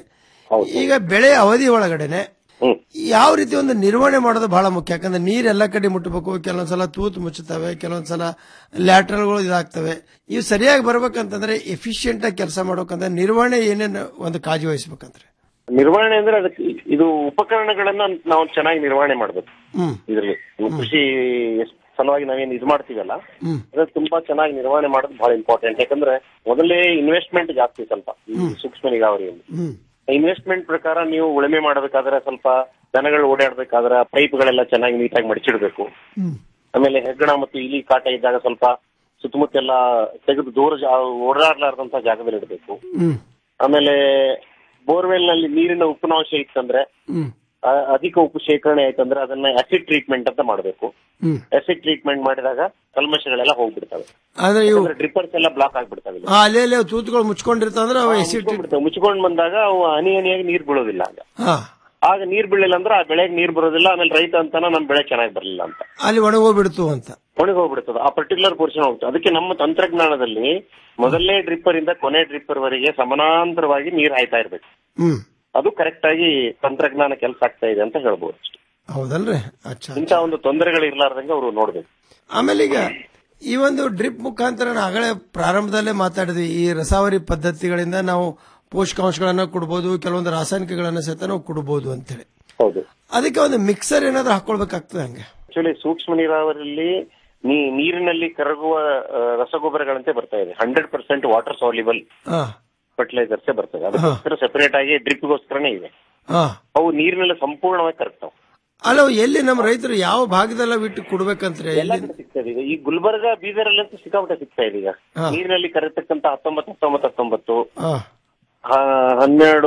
Speaker 9: ಈಗ ಬೆಳೆ ಅವಧಿ ಒಳಗಡೆನೆ ಯಾವ ರೀತಿ ಒಂದು ನಿರ್ವಹಣೆ ಮಾಡೋದು ಬಹಳ ಮುಖ್ಯ ಯಾಕಂದ್ರೆ ನೀರ್ ಎಲ್ಲ ಕಡೆ ಮುಟ್ಟಬೇಕು ಕೆಲವೊಂದ್ಸಲ ತೂತು ಮುಚ್ಚುತ್ತವೆ ಕೆಲವೊಂದ್ಸಲ ಲ್ಯಾಟ್ರಲ್ಗಳು ಇದಾಗ್ತವೆ ಇವು ಸರಿಯಾಗಿ ಬರ್ಬೇಕಂತಂದ್ರೆ ಎಫಿಷಿಯಂಟ್ ಆಗಿ ಕೆಲಸ ಮಾಡ್ಬೇಕಂದ್ರೆ ನಿರ್ವಹಣೆ ಏನೇನು ಒಂದು ಕಾಳಜಿ ವಹಿಸ್ಬೇಕಂದ್ರೆ
Speaker 10: ನಿರ್ವಹಣೆ ಅಂದ್ರೆ ಅದಕ್ಕೆ ಇದು ಉಪಕರಣಗಳನ್ನ ನಾವು ಚೆನ್ನಾಗಿ ನಿರ್ವಹಣೆ ಮಾಡ್ಬೇಕು
Speaker 9: ಹ್ಮ್
Speaker 10: ಇದರಲ್ಲಿ ಕೃಷಿ ಸಲುವಾಗಿ ನಾವೇನ್ ಇದು ಮಾಡ್ತೀವಲ್ಲ
Speaker 9: ಹ್ಮ್
Speaker 10: ಅದು ತುಂಬಾ ಚೆನ್ನಾಗಿ ನಿರ್ವಹಣೆ ಮಾಡೋದು ಬಹಳ ಇಂಪಾರ್ಟೆಂಟ್ ಯಾಕಂದ್ರೆ ಮೊದಲೇ ಇನ್ವೆಸ್ಟ್ಮೆಂಟ್ ಜಾಸ್ತಿ ಸ್ವಲ್ಪ ಈ ಸೂಕ್ಷ್ಮ ನೀರಾವರಿಯಲ್ಲಿ
Speaker 9: ಹ್ಮ್
Speaker 10: ಇನ್ವೆಸ್ಟ್ಮೆಂಟ್ ಪ್ರಕಾರ ನೀವು ಉಳುಮೆ ಮಾಡಬೇಕಾದ್ರೆ ಸ್ವಲ್ಪ ದನಗಳು ಓಡಾಡ್ಬೇಕಾದ್ರೆ ಪೈಪ್ಗಳೆಲ್ಲ ಚೆನ್ನಾಗಿ ನೀಟಾಗಿ ಮಡಿಚಿಡ್ಬೇಕು
Speaker 9: ಹ್ಮ್
Speaker 10: ಆಮೇಲೆ ಹೆಗ್ಗಣ ಮತ್ತು ಇಲಿ ಕಾಟ ಇದ್ದಾಗ ಸ್ವಲ್ಪ ಸುತ್ತಮುತ್ತೆಲ್ಲ ತೆಗೆದು ದೂರ ಜಾ- ಓಡಾಡ್ಲಾರ್ದಂತ ಜಾಗದಲ್ಲಿ ಇಡಬೇಕು
Speaker 9: ಹ್ಮ್
Speaker 10: ಆಮೇಲೆ ಬೋರ್ವೆಲ್ ನಲ್ಲಿ ನೀರಿನ ಉಪ್ಪಿನಾಂಶ ಇತ್ತಂದ್ರೆ
Speaker 9: ಹ್ಮ್
Speaker 10: ಆ, ಅಧಿಕ ಉಪ್ಪು ಶೇಖರಣೆ ಆಯ್ತಂದ್ರೆ ಅದನ್ನ ಆಸಿಡ್ ಟ್ರೀಟ್ಮೆಂಟ್ ಅಂತ ಮಾಡಬೇಕು
Speaker 9: ಹ್ಮ್
Speaker 10: ಆಸಿಡ್ ಟ್ರೀಟ್ಮೆಂಟ್ ಮಾಡಿದಾಗ ಕಲ್ಮಶಗಳೆಲ್ಲ ಹೋಗ್ಬಿಡ್ತವೆ
Speaker 9: ಆದ್ರೆ ಇವು
Speaker 10: ಡ್ರಿಪ್ಪರ್ಸ್ ಎಲ್ಲ ಬ್ಲಾಕ್ ಆಗ್ಬಿಡ್ತವೆ ಇಲ್ಲಿ.
Speaker 9: ಆ, ಅಲ್ಲೇ ಅಲ್ಲೇ ತೂತುಗಳು ಮುಚ್ಕೊಂಡಿರ್ತಾವಂದ್ರೆ ಅವು ಎಸಿಡ್
Speaker 10: ಮುಚ್ಕೊಂಡ್ಬಿಡ್ತವೆ. ಮುಚ್ಕೊಂಡ್ ಬಂದಾಗ ಅವು ಹನಿ ಹನಿಯಾಗಿ ನೀರ್ ಬೀಳೋದಿಲ್ಲ ಆಗ
Speaker 9: ಹಾ
Speaker 10: ಆಗ ನೀರ್ ಬೀಳಿಲ್ಲ ಅಂದ್ರೆ ಆ ಬೆಳೆಗೆ ನೀರ್ ಬರೋದಿಲ್ಲ ಆಮೇಲೆ ರೈತ ಅಂತಾನ ನಮ್ ಬೆಳೆ ಚೆನ್ನಾಗಿ ಬರಲಿಲ್ಲ ಅಂತ
Speaker 9: ಅಲ್ಲಿ ಒಣಗೋಗ್ಬಿಡ್ತು ಅಂತ
Speaker 10: ಒಣಗಿ ಹೋಗ್ಬಿಡ್ತದೆ ಆ ಪರ್ಟಿಕ್ಯುಲರ್ ಪೋರ್ಷನ್ ಹೋಗ್ತದೆ ಅದಕ್ಕೆ ನಮ್ಮ ತಂತ್ರಜ್ಞಾನದಲ್ಲಿ ಮೊದಲನೇ ಡ್ರಿಪ್ಪರ್ ಇಂದ ಕೊನೆ ಡ್ರಿಪ್ಪರ್ ವರೆಗೆ ಸಮಾನಾಂತರವಾಗಿ ನೀರ್ ಹಾಯ್ತಾ ಇರ್ಬೇಕು
Speaker 9: ಹ್ಮ್
Speaker 10: ಅದು ಕರೆಕ್ಟ್ ಆಗಿ ತಂತ್ರಜ್ಞಾನ ಕೆಲಸ ಆಗ್ತಾ ಇದೆ ಅಂತ ಹೇಳ್ಬೋದು ಅಷ್ಟೇ
Speaker 9: ಹೌದಲ್ರಿ ಅಚ್ಚಾ
Speaker 10: ಇಂಥ ಒಂದು ತೊಂದರೆಗಳು ಇರ್ಲಾರ್ದಂಗೆ ಅವರು ನೋಡ್ಬೇಕು
Speaker 9: ಆಮೇಲೆ ಈಗ ಈ ಒಂದು ಡ್ರಿಪ್ ಮುಖಾಂತರ ನಾವು ಆಗಲೇ ಪ್ರಾರಂಭದಲ್ಲೇ ಮಾತಾಡಿದ್ವಿ ಈ ರಸಾವರಿ ಪದ್ಧತಿಗಳಿಂದ ನಾವು ಪೋಷಕಾಂಶಗಳನ್ನ ಕೊಡ್ಬೋದು ಕೆಲವೊಂದು ರಾಸಾಯನಿಕಗಳನ್ನ ಸಹಿತ ನಾವು ಕೊಡ್ಬೋದು ಅಂತೇಳಿ
Speaker 10: ಹೌದು
Speaker 9: ಅದಕ್ಕೆ ಒಂದು ಮಿಕ್ಸರ್ ಏನಾದ್ರು ಹಾಕೊಳ್ಬೇಕಾಗ್ತದೆ ಹಂಗೆ
Speaker 10: ಆಕ್ಚುಲಿ ಸೂಕ್ಷ್ಮ ನೀರಾವರಿಯಲ್ಲಿ ನೀ ನೀರಿನಲ್ಲಿ ಕರಗುವ ಆ, ರಸಗೊಬ್ಬರಗಳಂತೆ ಬರ್ತಾ ಇದೆ ಹಂಡ್ರೆಡ್ ಪರ್ಸೆಂಟ್ ವಾಟರ್ ಸಾಲ್ಯುಬಲ್
Speaker 9: ಹಾ
Speaker 10: ಫರ್ಟಿಲೈಸರ್ಸ್ ಬರ್ತದೆ ಅದಕ್ಕೋಸ್ಕರ ಸೆಪರೇಟ್ ಆಗಿ ಡ್ರಿಪ್ಗೋಸ್ಕರನೇ ಇದೆ
Speaker 9: ಹಾ
Speaker 10: ಅವು ನೀರಿನಲ್ಲಿ ಸಂಪೂರ್ಣವಾಗಿ ಕರಗ್ತಾವೆ
Speaker 9: ಅಲ್ಲ ಅವು ಎಲ್ಲಿ ನಮ್ಮ ರೈತರು ಯಾವ ಭಾಗದಲ್ಲ ಬಿಟ್ಟು ಕೊಡ್ಬೇಕಂದ್ರೆ
Speaker 10: ಎಲ್ಲ ಕಡೆ ಸಿಗ್ತಾ ಇದೆ ಈಗ ಈ ಗುಲ್ಬರ್ಗ ಬೀದರಲ್ಲಿ ಅಂತೂ ಸಿಕ್ಕಾಪಟ್ಟೆ ಸಿಗ್ತಾ ಇದೆ ಈಗ
Speaker 9: ಹಾ.
Speaker 10: ನೀರಿನಲ್ಲಿ ಕರೆತಕ್ಕಂತ ಹತ್ತೊಂಬತ್ತು ಹತ್ತೊಂಬತ್ತು ಹತ್ತೊಂಬತ್ತು
Speaker 9: ಹಾ
Speaker 10: ಆ, ಹನ್ನೆರಡು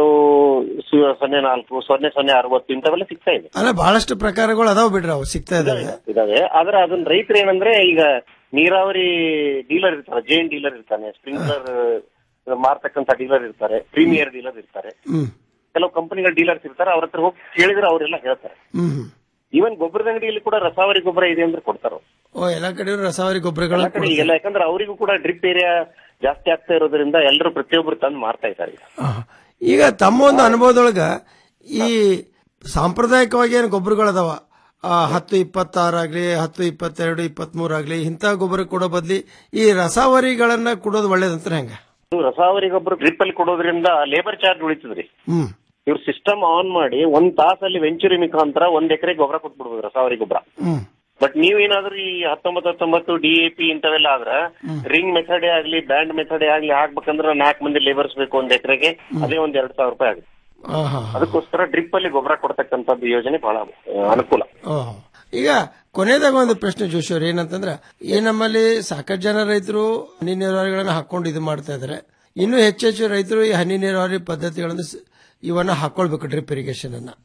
Speaker 10: ಸು- ಸೊನ್ನೆ ನಾಲ್ಕು ಸೊನ್ನೆ ಸೊನ್ನೆ ಅರವತ್ತು ಇಂಥವೆಲ್ಲ ಸಿಗ್ತಾ ಇದೆ
Speaker 9: ಅಲ್ಲ ಬಹಳಷ್ಟು ಪ್ರಕಾರಗಳು ಅದಾವ ಬಿಡ್ರಿ ಅವು ಸಿಗ್ತಾ ಇದಾವೆ
Speaker 10: ಇದಾವೆ ಆದ್ರೆ ಅದನ್ನ ರೈತರು ಏನಂದ್ರೆ ಈಗ ನೀರಾವರಿ ಡೀಲರ್ ಇರ್ತಾರೆ ಜೈನ್ ಡೀಲರ್ ಇರ್ತಾನೆ ಸ್ಪ್ರಿಂಕ್ಲರ್ ಮಾರ್ತಕ್ಕಂತ ಡೀಲರ್ ಇರ್ತಾರೆ ಪ್ರೀಮಿಯರ್ ಡೀಲರ್ ಇರ್ತಾರೆ
Speaker 9: ಹ್ಮ್
Speaker 10: ಕೆಲವು ಕಂಪನಿಗಳ ಡೀಲರ್ಸ್ ಇರ್ತಾರೆ ಅವ್ರ ಹತ್ರ ಹೋಗಿ ಕೇಳಿದ್ರೆ ಅವರೆಲ್ಲ ಹೇಳ್ತಾರೆ
Speaker 9: ಹ್ಮ್ ಹ್ಮ್.
Speaker 10: ಈವನ್ ಗೊಬ್ಬರದ ಅಂಗಡಿಯಲ್ಲಿ ಕೂಡ ರಸಾವರಿ ಗೊಬ್ಬರ ಇದೆ ಅಂದ್ರೆ ಕೊಡ್ತಾರೆ ಅವ್ರು.
Speaker 9: ಓ ಎಲ್ಲಾ ಕಡೆ ರಸಾವರಿ
Speaker 10: ಎಲ್ಲ
Speaker 9: ಗೊಬ್ಬರಗಳನ್ನ
Speaker 10: ಕಡೆ ಈಗೆಲ್ಲ ಯಾಕಂದ್ರೆ ಅವರಿಗೂ ಕೂಡ ಡ್ರಿಪ್ ಏರಿಯಾ ಜಾಸ್ತಿ ಆಗ್ತಾ ಇರೋದ್ರಿಂದ ಎಲ್ಲರೂ ಪ್ರತಿಯೊಬ್ಬರು ತಂದು ಮಾರ್ತಾ ಇದ್ದಾರೆ ಈಗ.
Speaker 9: ಈಗ ತಮ್ಮ ಒಂದು ಅನುಭವದೊಳಗ ಈ ಸಾಂಪ್ರದಾಯಿಕವಾಗಿ ಏನು ಗೊಬ್ಬರಗಳದಾವ ಆ, ಹತ್ತು ಇಪ್ಪತ್ತಾರಾಗ್ಲಿ ಹತ್ತು ಇಪ್ಪತ್ತೆರಡು ಇಪ್ಪತ್ಮೂರಾಗ್ಲಿ ಇಂಥ ಗೊಬ್ಬರ ಕೊಡೋ ಬದ್ಲಿ ಈ ರಸಾವರಿಗಳನ್ನ ಕೊಡೋದು ಒಳ್ಳೇದಂತ ಹೆಂಗ
Speaker 10: ಇದು ರಸಾವರಿ ಗೊಬ್ಬರ ಡ್ರಿಪ್ ಅಲ್ಲಿ ಕೊಡೋದ್ರಿಂದ ಲೇಬರ್ ಚಾರ್ಜ್ ಉಳಿತದ್ರಿ
Speaker 9: ಹ್ಮ್
Speaker 10: ಇವ್ರು ಸಿಸ್ಟಮ್ ಆನ್ ಮಾಡಿ ಒಂದ್ ತಾಸಲ್ಲಿ ವೆಂಚುರಿ ಮುಖಾಂತರ ಒಂದ್ ಎಕರೆ ಗೊಬ್ಬರ ಕೊಟ್ಬಿಡ್ಬೋದು ರಸಾವರಿ ಗೊಬ್ಬರ
Speaker 9: ಹ್ಮ್
Speaker 10: ಬಟ್ ನೀವೇನಾದ್ರೂ ಈ ಹತ್ತೊಂಬತ್ತು ಹತ್ತೊಂಬತ್ತು ಡಿ ಎ ಪಿ ಇಂಥವೆಲ್ಲ ಆದ್ರ ರಿಂಗ್ ಮೆಥಡೇ ಆಗ್ಲಿ ಬ್ಯಾಂಡ್ ನಾಲ್ಕು ಆಗ್ಲಿ ಹಾಕ್ಬೇಕಂದ್ರೆ ನಾಲ್ಕು ಮಂದಿ ಲೇಬರ್ಸ್ ಬೇಕು ಒಂದ್ ಎಕರೆಗೆ ಅದೇ ಒಂದ್ ಎರಡ್ ಸಾವಿರ ರೂಪಾಯಿ ಆಗುತ್ತೆ
Speaker 9: ಆಹಾ.
Speaker 10: ಅದಕ್ಕೋಸ್ಕರ ಡ್ರಿಪ್ ಅಲ್ಲಿ ಗೊಬ್ಬರ ಕೊಡ್ತಕ್ಕಂಥದ್ದು ಯೋಜನೆ ಬಹಳ ಆ, ಅನುಕೂಲ
Speaker 9: ಓಹ್. ಈಗ ಕೊನೆಯದಾಗ ಒಂದು ಪ್ರಶ್ನೆ ಜೋಶಿ ಅವ್ರು ಏನಂತಂದ್ರ ಈ ನಮ್ಮಲ್ಲಿ ಸಾಕಷ್ಟು ಜನ ರೈತರು ಹನಿ ನೀರಾವರಿಗಳನ್ನ ಹಾಕೊಂಡು ಇದು ಮಾಡ್ತಾ ಇದಾರೆ ಇನ್ನೂ ಹೆಚ್ಚೆಚ್ಚು ರೈತರು ಈ ಹನಿ ನೀರಾವರಿ ಪದ್ಧತಿಗಳನ್ನು ಸ- ಇವನ್ನ ಹಾಕೊಳ್ಬೇಕು ಡ್ರಿಪ್ ಇರಿಗೇಷನ್ ಅನ್ನ